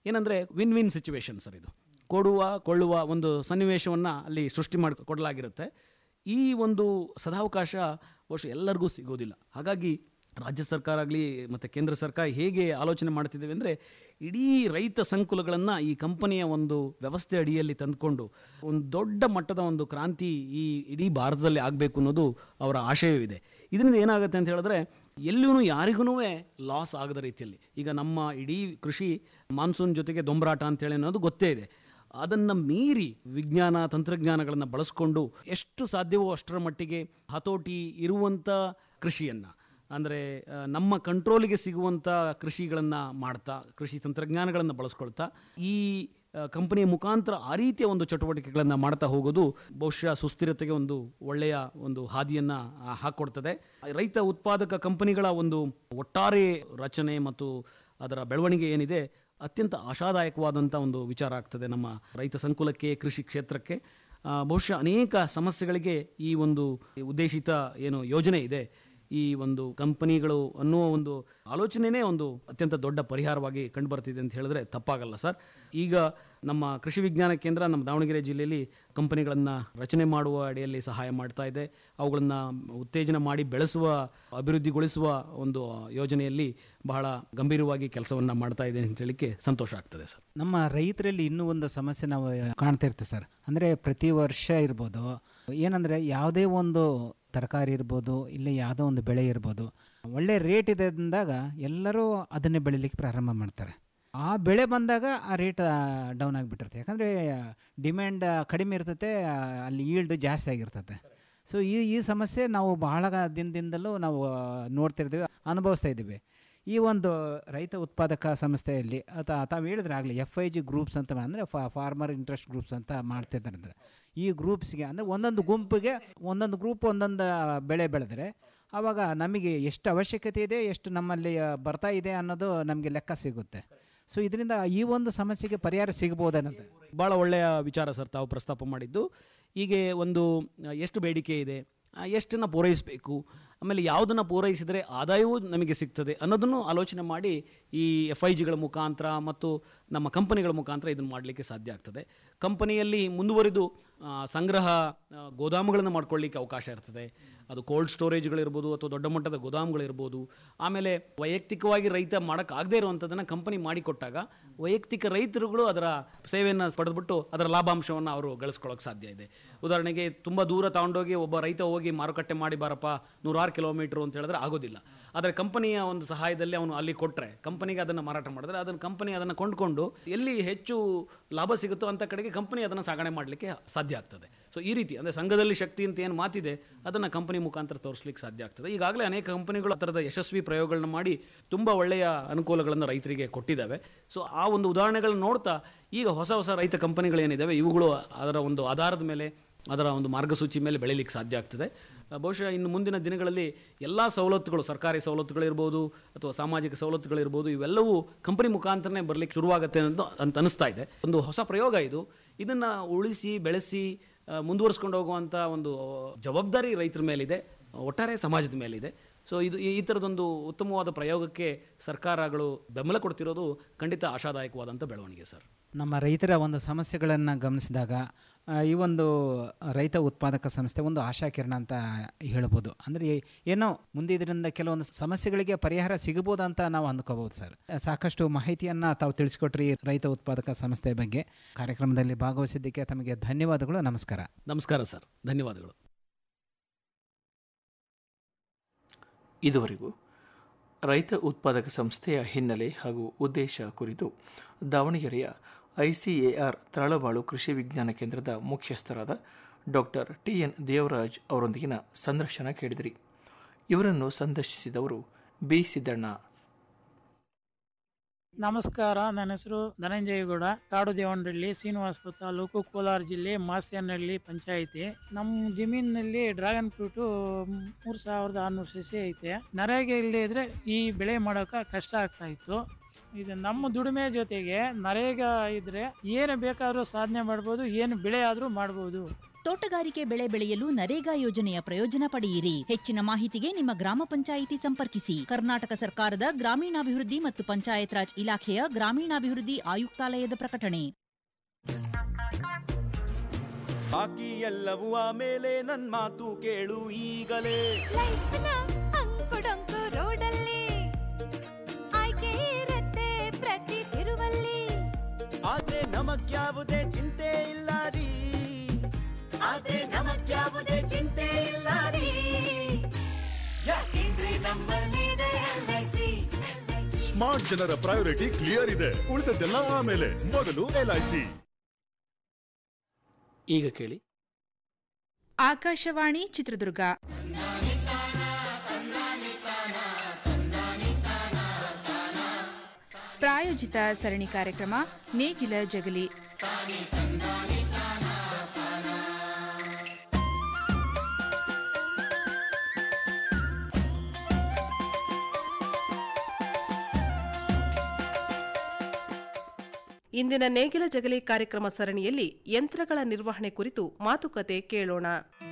ಏನಂದರೆ ವಿನ್ ವಿನ್ ಸಿಚುವೇಶನ್ ಸರ್ ಇದು ಕೊಡುವ ಕೊಳ್ಳುವ ಒಂದು ಸನ್ನಿವೇಶವನ್ನು ಅಲ್ಲಿ ಸೃಷ್ಟಿ ಮಾಡಿ ಕೊಡಲಾಗಿರುತ್ತೆ ಈ ಒಂದು ಸದಾವಕಾಶ ಬಹುಶಃ ಎಲ್ಲರಿಗೂ ಸಿಗೋದಿಲ್ಲ ಹಾಗಾಗಿ ರಾಜ್ಯ ಸರ್ಕಾರ ಆಗಲಿ ಮತ್ತು ಕೇಂದ್ರ ಸರ್ಕಾರ ಹೇಗೆ ಆಲೋಚನೆ ಮಾಡ್ತಿದ್ದೇವೆ ಅಂದರೆ ಇಡೀ ರೈತ ಸಂಕುಲಗಳನ್ನು ಈ ಕಂಪನಿಯ ಒಂದು ವ್ಯವಸ್ಥೆ ಅಡಿಯಲ್ಲಿ ತಂದುಕೊಂಡು ಒಂದು ದೊಡ್ಡ ಮಟ್ಟದ ಒಂದು ಕ್ರಾಂತಿ ಈ ಇಡೀ ಭಾರತದಲ್ಲಿ ಆಗಬೇಕು ಅನ್ನೋದು ಅವರ ಆಶಯವಿದೆ ಇದರಿಂದ ಏನಾಗುತ್ತೆ ಅಂತ ಹೇಳಿದ್ರೆ ಎಲ್ಲಿಯೂ ಯಾರಿಗೂ ಲಾಸ್ ಆಗದ ರೀತಿಯಲ್ಲಿ ಈಗ ನಮ್ಮ ಇಡೀ ಕೃಷಿ ಮಾನ್ಸೂನ್ ಜೊತೆಗೆ ದೊಂಬರಾಟ ಅಂತೇಳಿ ಅನ್ನೋದು ಗೊತ್ತೇ ಇದೆ ಅದನ್ನು ಮೀರಿ ವಿಜ್ಞಾನ ತಂತ್ರಜ್ಞಾನಗಳನ್ನು ಬಳಸ್ಕೊಂಡು ಎಷ್ಟು ಸಾಧ್ಯವೋ ಅಷ್ಟರ ಮಟ್ಟಿಗೆ ಹತೋಟಿ ಇರುವಂಥ ಕೃಷಿಯನ್ನು ಅಂದರೆ ನಮ್ಮ ಕಂಟ್ರೋಲಿಗೆ ಸಿಗುವಂಥ ಕೃಷಿಗಳನ್ನು ಮಾಡ್ತಾ ಕೃಷಿ ತಂತ್ರಜ್ಞಾನಗಳನ್ನು ಬಳಸ್ಕೊಳ್ತಾ ಈ ಕಂಪನಿಯ ಮುಖಾಂತರ ಆ ರೀತಿಯ ಒಂದು ಚಟುವಟಿಕೆಗಳನ್ನು ಮಾಡ್ತಾ ಹೋಗೋದು ಬಹುಶಃ ಸುಸ್ಥಿರತೆಗೆ ಒಂದು ಒಳ್ಳೆಯ ಒಂದು ಹಾದಿಯನ್ನು ಹಾಕ್ಕೊಡ್ತದೆ ರೈತ ಉತ್ಪಾದಕ ಕಂಪನಿಗಳ ಒಂದು ಒಟ್ಟಾರೆ ರಚನೆ ಮತ್ತು ಅದರ ಬೆಳವಣಿಗೆ ಏನಿದೆ ಅತ್ಯಂತ ಆಶಾದಾಯಕವಾದಂಥ ಒಂದು ವಿಚಾರ ಆಗ್ತದೆ ನಮ್ಮ ರೈತ ಸಂಕುಲಕ್ಕೆ ಕೃಷಿ ಕ್ಷೇತ್ರಕ್ಕೆ ಬಹುಶಃ ಅನೇಕ ಸಮಸ್ಯೆಗಳಿಗೆ ಈ ಒಂದು ಉದ್ದೇಶಿತ ಏನು ಯೋಜನೆ ಇದೆ ಈ ಒಂದು ಕಂಪನಿಗಳು ಅನ್ನುವ ಒಂದು ಆಲೋಚನೆಯೇ ಒಂದು ಅತ್ಯಂತ ದೊಡ್ಡ ಪರಿಹಾರವಾಗಿ ಕಂಡುಬರ್ತಿದೆ ಅಂತ ಹೇಳಿದ್ರೆ ತಪ್ಪಾಗಲ್ಲ ಸರ್ ಈಗ ನಮ್ಮ ಕೃಷಿ ವಿಜ್ಞಾನ ಕೇಂದ್ರ ನಮ್ಮ ದಾವಣಗೆರೆ ಜಿಲ್ಲೆಯಲ್ಲಿ ಕಂಪನಿಗಳನ್ನು ರಚನೆ ಮಾಡುವ ಅಡಿಯಲ್ಲಿ ಸಹಾಯ ಮಾಡ್ತಾ ಇದೆ ಅವುಗಳನ್ನು ಉತ್ತೇಜನ ಮಾಡಿ ಬೆಳೆಸುವ ಅಭಿವೃದ್ಧಿಗೊಳಿಸುವ ಒಂದು ಯೋಜನೆಯಲ್ಲಿ ಬಹಳ ಗಂಭೀರವಾಗಿ ಕೆಲಸವನ್ನು ಮಾಡ್ತಾ ಇದೆ ಅಂತ ಹೇಳಿಕ್ಕೆ ಸಂತೋಷ ಆಗ್ತದೆ ಸರ್ ನಮ್ಮ ರೈತರಲ್ಲಿ ಇನ್ನೂ ಒಂದು ಸಮಸ್ಯೆ ನಾವು ಕಾಣ್ತಾ ಇರ್ತೀವಿ ಸರ್ ಅಂದರೆ ಪ್ರತಿ ವರ್ಷ ಇರ್ಬೋದು ಏನಂದರೆ ಯಾವುದೇ ಒಂದು ತರಕಾರಿ ಇರ್ಬೋದು ಇಲ್ಲ ಯಾವುದೋ ಒಂದು ಬೆಳೆ ಇರ್ಬೋದು ಒಳ್ಳೆ ರೇಟ್ ಇದೆ ಅಂದಾಗ ಎಲ್ಲರೂ ಅದನ್ನೇ ಬೆಳಿಲಿಕ್ಕೆ ಪ್ರಾರಂಭ ಮಾಡ್ತಾರೆ ಆ ಬೆಳೆ ಬಂದಾಗ ಆ ರೇಟ್ ಡೌನ್ ಆಗಿಬಿಟ್ಟಿರುತ್ತೆ ಯಾಕಂದರೆ ಡಿಮ್ಯಾಂಡ್ ಕಡಿಮೆ ಇರ್ತತೆ ಅಲ್ಲಿ ಈಲ್ಡ್ ಜಾಸ್ತಿ ಆಗಿರ್ತತೆ ಸೊ ಈ ಈ ಸಮಸ್ಯೆ ನಾವು ಬಹಳ ದಿನದಿಂದಲೂ ನಾವು ನೋಡ್ತಿರ್ತೀವಿ ಅನುಭವಿಸ್ತಾ ಇದ್ದೀವಿ ಈ ಒಂದು ರೈತ ಉತ್ಪಾದಕ ಸಂಸ್ಥೆಯಲ್ಲಿ ಅಥವಾ ತಾವು ಹೇಳಿದ್ರೆ ಆಗಲಿ ಎಫ್ ಐ ಜಿ ಗ್ರೂಪ್ಸ್ ಅಂತ ಅಂದರೆ ಫಾರ್ಮರ್ ಇಂಟ್ರೆಸ್ಟ್ ಗ್ರೂಪ್ಸ್ ಅಂತ ಮಾಡ್ತಿರ್ತಾರೆ ಅಂದರೆ ಈ ಗ್ರೂಪ್ಸ್ಗೆ ಅಂದರೆ ಒಂದೊಂದು ಗುಂಪಿಗೆ ಒಂದೊಂದು ಗ್ರೂಪ್ ಒಂದೊಂದು ಬೆಳೆ ಬೆಳೆದ್ರೆ ಆವಾಗ ನಮಗೆ ಎಷ್ಟು ಅವಶ್ಯಕತೆ ಇದೆ ಎಷ್ಟು ನಮ್ಮಲ್ಲಿ ಬರ್ತಾ ಇದೆ ಅನ್ನೋದು ನಮಗೆ ಲೆಕ್ಕ ಸಿಗುತ್ತೆ ಸೊ ಇದರಿಂದ ಈ ಒಂದು ಸಮಸ್ಯೆಗೆ ಪರಿಹಾರ ಸಿಗ್ಬೋದನ್ನೋದು ಭಾಳ ಒಳ್ಳೆಯ ವಿಚಾರ ಸರ್ ತಾವು ಪ್ರಸ್ತಾಪ ಮಾಡಿದ್ದು ಹೀಗೆ ಒಂದು ಎಷ್ಟು ಬೇಡಿಕೆ ಇದೆ ಎಷ್ಟನ್ನು ಪೂರೈಸಬೇಕು ಆಮೇಲೆ ಯಾವುದನ್ನು ಪೂರೈಸಿದರೆ ಆದಾಯವೂ ನಮಗೆ ಸಿಗ್ತದೆ ಅನ್ನೋದನ್ನು ಆಲೋಚನೆ ಮಾಡಿ ಈ ಎಫ್ ಐ ಜಿಗಳ ಮುಖಾಂತರ ಮತ್ತು ನಮ್ಮ ಕಂಪನಿಗಳ ಮುಖಾಂತರ ಇದನ್ನು ಮಾಡಲಿಕ್ಕೆ ಸಾಧ್ಯ ಆಗ್ತದೆ ಕಂಪನಿಯಲ್ಲಿ ಮುಂದುವರಿದು ಸಂಗ್ರಹ ಗೋದಾಮುಗಳನ್ನು ಮಾಡ್ಕೊಳ್ಳಿಕ್ಕೆ ಅವಕಾಶ ಇರ್ತದೆ ಅದು ಕೋಲ್ಡ್ ಸ್ಟೋರೇಜ್ಗಳಿರ್ಬೋದು ಅಥವಾ ದೊಡ್ಡ ಮಟ್ಟದ ಗೋದಾಮುಗಳಿರ್ಬೋದು ಆಮೇಲೆ ವೈಯಕ್ತಿಕವಾಗಿ ರೈತ ಮಾಡೋಕ್ಕಾಗದೇ ಇರುವಂಥದ್ದನ್ನು ಕಂಪನಿ ಮಾಡಿಕೊಟ್ಟಾಗ ವೈಯಕ್ತಿಕ ರೈತರುಗಳು ಅದರ ಸೇವೆಯನ್ನು ಪಡೆದುಬಿಟ್ಟು ಅದರ ಲಾಭಾಂಶವನ್ನು ಅವರು ಗಳಿಸ್ಕೊಳ್ಳೋಕೆ ಸಾಧ್ಯ ಇದೆ ಉದಾಹರಣೆಗೆ ತುಂಬ ದೂರ ತಗೊಂಡೋಗಿ ಒಬ್ಬ ರೈತ ಹೋಗಿ ಮಾರುಕಟ್ಟೆ ಮಾಡಿ ಬಾರಪ್ಪ ನೂರಾರು ಕಿಲೋಮೀಟ್ರು ಅಂತ ಹೇಳಿದ್ರೆ ಆಗೋದಿಲ್ಲ ಆದರೆ ಕಂಪನಿಯ ಒಂದು ಸಹಾಯದಲ್ಲಿ ಅವನು ಅಲ್ಲಿ ಕೊಟ್ಟರೆ ಕಂಪನಿಗೆ ಅದನ್ನು ಮಾರಾಟ ಮಾಡಿದ್ರೆ ಅದನ್ನು ಕಂಪನಿ ಅದನ್ನು ಕೊಂಡ್ಕೊಂಡು ಎಲ್ಲಿ ಹೆಚ್ಚು ಲಾಭ ಸಿಗುತ್ತೋ ಅಂತ ಕಡೆಗೆ ಕಂಪನಿ ಅದನ್ನು ಸಾಗಣೆ ಮಾಡಲಿಕ್ಕೆ ಸಾಧ್ಯ ಆಗ್ತದೆ ಸೊ ಈ ರೀತಿ ಅಂದರೆ ಸಂಘದಲ್ಲಿ ಶಕ್ತಿ ಅಂತ ಏನು ಮಾತಿದೆ ಅದನ್ನು ಕಂಪನಿ ಮುಖಾಂತರ ತೋರಿಸ್ಲಿಕ್ಕೆ ಸಾಧ್ಯ ಆಗ್ತದೆ ಈಗಾಗಲೇ ಅನೇಕ ಕಂಪನಿಗಳು ಆ ಥರದ ಯಶಸ್ವಿ ಪ್ರಯೋಗಗಳನ್ನ ಮಾಡಿ ತುಂಬ ಒಳ್ಳೆಯ ಅನುಕೂಲಗಳನ್ನು ರೈತರಿಗೆ ಕೊಟ್ಟಿದ್ದಾವೆ ಸೊ ಆ ಒಂದು ಉದಾಹರಣೆಗಳನ್ನ ನೋಡ್ತಾ ಈಗ ಹೊಸ ಹೊಸ ರೈತ ಕಂಪನಿಗಳೇನಿದ್ದಾವೆ ಇವುಗಳು ಅದರ ಒಂದು ಆಧಾರದ ಮೇಲೆ ಅದರ ಒಂದು ಮಾರ್ಗಸೂಚಿ ಮೇಲೆ ಬೆಳೀಲಿಕ್ಕೆ ಸಾಧ್ಯ ಆಗ್ತದೆ ಬಹುಶಃ ಇನ್ನು ಮುಂದಿನ ದಿನಗಳಲ್ಲಿ ಎಲ್ಲ ಸವಲತ್ತುಗಳು ಸರ್ಕಾರಿ ಸವಲತ್ತುಗಳಿರ್ಬೋದು ಅಥವಾ ಸಾಮಾಜಿಕ ಸವಲತ್ತುಗಳಿರ್ಬೋದು ಇವೆಲ್ಲವೂ ಕಂಪನಿ ಮುಖಾಂತರನೇ ಬರಲಿಕ್ಕೆ ಶುರುವಾಗುತ್ತೆ ಅಂತ ಅಂತ ಅನಿಸ್ತಾ ಇದೆ ಒಂದು ಹೊಸ ಪ್ರಯೋಗ ಇದು ಇದನ್ನು ಉಳಿಸಿ ಬೆಳೆಸಿ ಮುಂದುವರಿಸ್ಕೊಂಡು ಹೋಗುವಂಥ ಒಂದು ಜವಾಬ್ದಾರಿ ರೈತರ ಮೇಲಿದೆ ಒಟ್ಟಾರೆ ಸಮಾಜದ ಮೇಲಿದೆ ಸೊ ಇದು ಈ ಥರದೊಂದು ಉತ್ತಮವಾದ ಪ್ರಯೋಗಕ್ಕೆ ಸರ್ಕಾರಗಳು ಬೆಂಬಲ ಕೊಡ್ತಿರೋದು ಖಂಡಿತ ಆಶಾದಾಯಕವಾದಂಥ ಬೆಳವಣಿಗೆ ಸರ್ ನಮ್ಮ ರೈತರ ಒಂದು ಸಮಸ್ಯೆಗಳನ್ನು ಗಮನಿಸಿದಾಗ ಈ ಒಂದು ರೈತ ಉತ್ಪಾದಕ ಸಂಸ್ಥೆ ಒಂದು ಆಶಾಕಿರಣ ಅಂತ ಹೇಳ್ಬೋದು ಅಂದರೆ ಏನೋ ಮುಂದೆ ಇದರಿಂದ ಕೆಲವೊಂದು ಸಮಸ್ಯೆಗಳಿಗೆ ಪರಿಹಾರ ಸಿಗಬಹುದು ಅಂತ ನಾವು ಅಂದ್ಕೋಬಹುದು ಸರ್ ಸಾಕಷ್ಟು ಮಾಹಿತಿಯನ್ನು ತಾವು ತಿಳಿಸ್ಕೊಟ್ರಿ ರೈತ ಉತ್ಪಾದಕ ಸಂಸ್ಥೆ ಬಗ್ಗೆ ಕಾರ್ಯಕ್ರಮದಲ್ಲಿ ಭಾಗವಹಿಸಿದ್ದಕ್ಕೆ ತಮಗೆ ಧನ್ಯವಾದಗಳು ನಮಸ್ಕಾರ ನಮಸ್ಕಾರ ಸರ್ ಧನ್ಯವಾದಗಳು ಇದುವರೆಗೂ ರೈತ ಉತ್ಪಾದಕ ಸಂಸ್ಥೆಯ ಹಿನ್ನೆಲೆ ಹಾಗೂ ಉದ್ದೇಶ ಕುರಿತು ದಾವಣಗೆರೆಯ ಐಸಿಎಆರ್ ತರಳಬಾಳು ಕೃಷಿ ವಿಜ್ಞಾನ ಕೇಂದ್ರದ ಮುಖ್ಯಸ್ಥರಾದ ಡಾಕ್ಟರ್ ಟಿ ಎನ್ ದೇವರಾಜ್ ಅವರೊಂದಿಗಿನ ಸಂದರ್ಶನ ಕೇಳಿದಿರಿ ಇವರನ್ನು ಸಂದರ್ಶಿಸಿದವರು ಬಿ ಸಿದ್ದಣ್ಣ ನಮಸ್ಕಾರ ನನ್ನ ಹೆಸರು ಧನಂಜಯಗೌಡ ಕಾಡು ದೇವನಹಳ್ಳಿ ಶ್ರೀನಿವಾಸಪುರ ತಾಲೂಕು ಕೋಲಾರ ಜಿಲ್ಲೆ ಮಾಸ್ಯನಹಳ್ಳಿ ಪಂಚಾಯಿತಿ ನಮ್ಮ ಜಮೀನಿನಲ್ಲಿ ಡ್ರ್ಯಾಗನ್ ಫ್ರೂಟು ಮೂರು ಸಾವಿರದ ಆರುನೂರು ಸಸಿ ಐತೆ ನರೇಗೆ ಇಲ್ಲದೆ ಇದ್ರೆ ಈ ಬೆಳೆ ಮಾಡೋಕೆ ಕಷ್ಟ ಆಗ್ತಾ ಇತ್ತು ಇದು ನಮ್ಮ ದುಡಿಮೆ ಜೊತೆಗೆ ನರೇಗ ಇದ್ರೆ ಏನು ಬೇಕಾದರೂ ಸಾಧನೆ ಮಾಡ್ಬೋದು ಏನು ಬೆಳೆ ಆದರೂ ಮಾಡ್ಬೋದು ತೋಟಗಾರಿಕೆ ಬೆಳೆ ಬೆಳೆಯಲು ನರೇಗಾ ಯೋಜನೆಯ ಪ್ರಯೋಜನ ಪಡೆಯಿರಿ ಹೆಚ್ಚಿನ ಮಾಹಿತಿಗೆ ನಿಮ್ಮ ಗ್ರಾಮ ಪಂಚಾಯಿತಿ ಸಂಪರ್ಕಿಸಿ ಕರ್ನಾಟಕ ಸರ್ಕಾರದ ಗ್ರಾಮೀಣಾಭಿವೃದ್ಧಿ ಮತ್ತು ಪಂಚಾಯತ್ ರಾಜ್ ಇಲಾಖೆಯ ಗ್ರಾಮೀಣಾಭಿವೃದ್ಧಿ ಆಯುಕ್ತಾಲಯದ ಪ್ರಕಟಣೆ ಬಾಕಿ ಎಲ್ಲವೂ ಆಮೇಲೆ ನನ್ ಮಾತು ಕೇಳು ಈಗಲೇ ಅಂಕುಡೊಂಕು ರೋಡಲ್ಲಿ ಆಯ್ಕೆ ಇರತ್ತೆ ಪ್ರತಿ ತಿರುವಲ್ಲಿ ಆದ್ರೆ ನಮಗ್ಯಾವುದೇ ಚಿಂತೆ ಇಲ್ಲ ರೀ ಆದ್ರೆ ನಮಗ್ಯಾವುದೇ ಚಿಂತೆ ಇಲ್ಲ ರೀ ಯಾಕೆಂದ್ರೆ ನಮ್ಮಲ್ಲಿದೆ LIC. ಸ್ಮಾರ್ಟ್ ಜನರ ಪ್ರಯಾರಿಟಿ ಕ್ಲಿಯರ್ ಇದೆ ಉಳಿದದ್ದೆಲ್ಲ ಆಮೇಲೆ ಮೊದಲು ಎಲ್ಐಸಿ ಈಗ ಕೇಳಿ ಆಕಾಶವಾಣಿ ಚಿತ್ರದುರ್ಗ ಪ್ರಾಯೋಜಿತ ಸರಣಿ ಕಾರ್ಯಕ್ರಮ ನೇಗಿಲ ಜಗಲಿ ಇಂದಿನ ನೇಗಿಲ ಜಗಲಿ ಕಾರ್ಯಕ್ರಮ ಸರಣಿಯಲ್ಲಿ ಯಂತ್ರಗಳ ನಿರ್ವಹಣೆ ಕುರಿತು ಮಾತುಕತೆ ಕೇಳೋಣ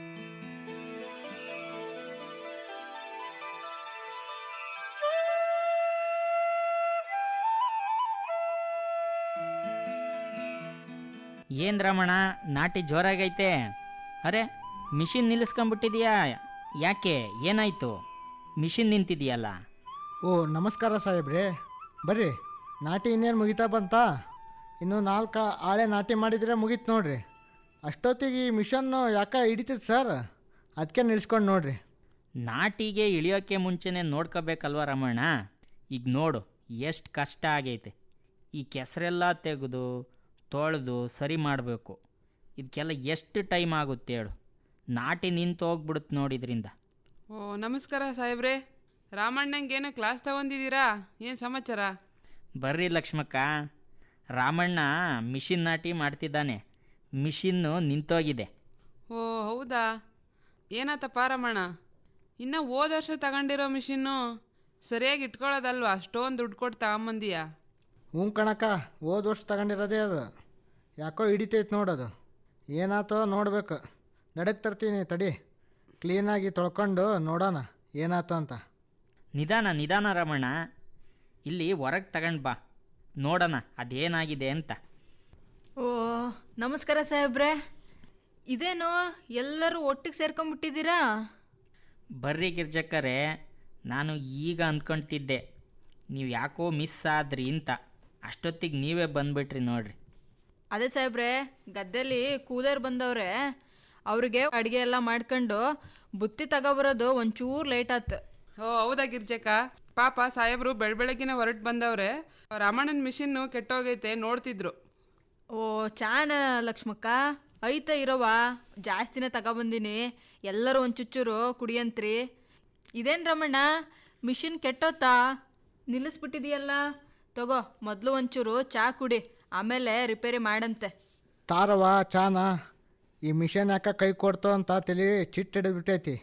ಏನ್ ರಮಣ ನಾಟಿ ಜೋರಾಗೈತೆ ಅರೆ ಮಿಷಿನ್ ನಿಲ್ಲಿಸ್ಕೊಂಬಿಟ್ಟಿದ್ಯಾ ಯಾಕೆ ಏನಾಯ್ತು ಮಿಷಿನ್ ನಿಂತಿದೆಯಲ್ಲ ಓ ನಮಸ್ಕಾರ ಸಾಹೇಬ್ರೆ ಬರ್ರಿ ನಾಟಿ ಇನ್ನೇನು ಮುಗಿತಾ ಬಂತಾ ಇನ್ನು ನಾಲ್ಕು ಆಳೆ ನಾಟಿ ಮಾಡಿದರೆ ಮುಗೀತು ನೋಡ್ರಿ ಅಷ್ಟೊತ್ತಿಗೆ ಈ ಮಿಷನ್ನು ಯಾಕೆ ಹಿಡಿತೈತೆ ಸರ್ ಅದಕ್ಕೆ ನಿಲ್ಸ್ಕೊಂಡು ನೋಡ್ರಿ ನಾಟಿಗೆ ಇಳಿಯೋಕ್ಕೆ ಮುಂಚೆನೆ ನೋಡ್ಕೋಬೇಕಲ್ವ ರಮಣ ಈಗ ನೋಡು ಎಷ್ಟು ಕಷ್ಟ ಆಗೈತೆ ಈ ಕೆಸರೆಲ್ಲ ತೆಗೆದು ತೊಳೆದು ಸರಿ ಮಾಡಬೇಕು ಇದಕ್ಕೆಲ್ಲ ಎಷ್ಟು ಟೈಮ್ ಆಗುತ್ತೆ ಹೇಳು ನಾಟಿ ನಿಂತು ಹೋಗ್ಬಿಡುತ್ತೆ ನೋಡಿದ್ರಿಂದ ಓ ನಮಸ್ಕಾರ ಸಾಹೇಬ್ರೆ ರಾಮಣ್ಣಂಗೇನೋ ಕ್ಲಾಸ್ ತಗೊಂಡಿದ್ದೀರಾ ಏನು ಸಮಾಚಾರ ಬರ್ರಿ ಲಕ್ಷ್ಮಕ್ಕ ರಾಮಣ್ಣ ಮಿಷಿನ್ ನಾಟಿ ಮಾಡ್ತಿದ್ದಾನೆ ಮಿಷಿನ್ನು ನಿಂತೋಗಿದೆ ಓ ಹೌದಾ ಏನಾತಪ್ಪ ರಮಣ ಇನ್ನು ಹೋದ ವರ್ಷ ತಗೊಂಡಿರೋ ಮಿಷಿನ್ನು ಸರಿಯಾಗಿ ಇಟ್ಕೊಳ್ಳೋದಲ್ವಾ ಅಷ್ಟೊಂದು ದುಡ್ಡು ಕೊಟ್ಟು ತಗೊಂಬಂದೀಯಾ ಹ್ಞೂ ಕಣಕ್ಕ ಹೋದ ವರ್ಷ ತಗೊಂಡಿರೋದೇ ಅದು ಯಾಕೋ ಹಿಡಿತೈತೆ ನೋಡೋದು ಏನಾತೋ ನೋಡ್ಬೇಕು ನಡಕ್ಕೆ ತರ್ತೀನಿ ತಡಿ ಕ್ಲೀನಾಗಿ ತೊಳ್ಕೊಂಡು ನೋಡೋಣ ಏನಾತೋ ಅಂತ ನಿಧಾನ ನಿಧಾನ ರಮಣ ಇಲ್ಲಿ ಹೊರಗೆ ತಗೊಂಡು ಬಾ ನೋಡೋಣ ಅದೇನಾಗಿದೆ ಅಂತ ಓ ನಮಸ್ಕಾರ ಸಾಹೇಬ್ರೆ ಇದೇನು ಎಲ್ಲರೂ ಒಟ್ಟಿಗೆ ಸೇರ್ಕೊಂಡ್ಬಿಟ್ಟಿದ್ದೀರಾ ಬರ್ರಿ ಗಿರ್ಜಕ್ಕರೆ ನಾನು ಈಗ ಅಂದ್ಕೊಳ್ತಿದ್ದೆ ನೀವು ಯಾಕೋ ಮಿಸ್ ಆದ್ರಿ ಅಂತ ಅಷ್ಟೊತ್ತಿಗೆ ನೀವೇ ಬಂದ್ಬಿಟ್ರಿ ನೋಡ್ರಿ ಅದೇ ಸಾಹೇಬ್ರೆ ಗದ್ದೆಲಿ ಕೂದರ್ ಬಂದವ್ರೆ ಅವ್ರಿಗೆ ಅಡುಗೆ ಎಲ್ಲ ಮಾಡ್ಕೊಂಡು ಬುತ್ತಿ ತಗೊಬರೋದು ಒಂಚೂರು ಲೇಟ್ ಆತು ಓ ಹೌದಾ ಗಿರ್ಜಕ್ಕ ಪಾಪ ಸಾಹೇಬ್ರು ಬೆಳ ಬೆಳಗಿನ ಹೊರಟು ಬಂದವ್ರೆ ರಾಮಣ್ಣನ ಮಿಷಿನ್ನು ಕೆಟ್ಟೋಗೈತೆ ನೋಡ್ತಿದ್ರು ಓ ಚಾನ ಲಕ್ಷ್ಮಕ್ಕ ಐತ ಇರೋವ ಜಾಸ್ತಿನೇ ತಗೊಬಂದಿನಿ ಎಲ್ಲರೂ ಒಂದು ಚುಚ್ಚೂರು ಕುಡಿಯಂತ್ರಿ ಇದೇನು ರಮಣ್ಣ ಮಿಷಿನ್ ಕೆಟ್ಟೋತಾ ನಿಲ್ಲಿಸ್ಬಿಟ್ಟಿದೆಯಲ್ಲ ತಗೋ ಮೊದಲು ಒಂಚೂರು ಚಾ ಕುಡಿ ಆಮೇಲೆ ರಿಪೇರಿ ಮಾಡಂತೆ ತಾರವ ಚಾನ ಈ ಮಿಷನ್ ಯಾಕೆ ಕೈ ಕೊಡ್ತೋ ಅಂತ ತಲೆ ಚಿಟ್ಟು ಹಿಡಿದ್ಬಿಟ್ಟೈತಿ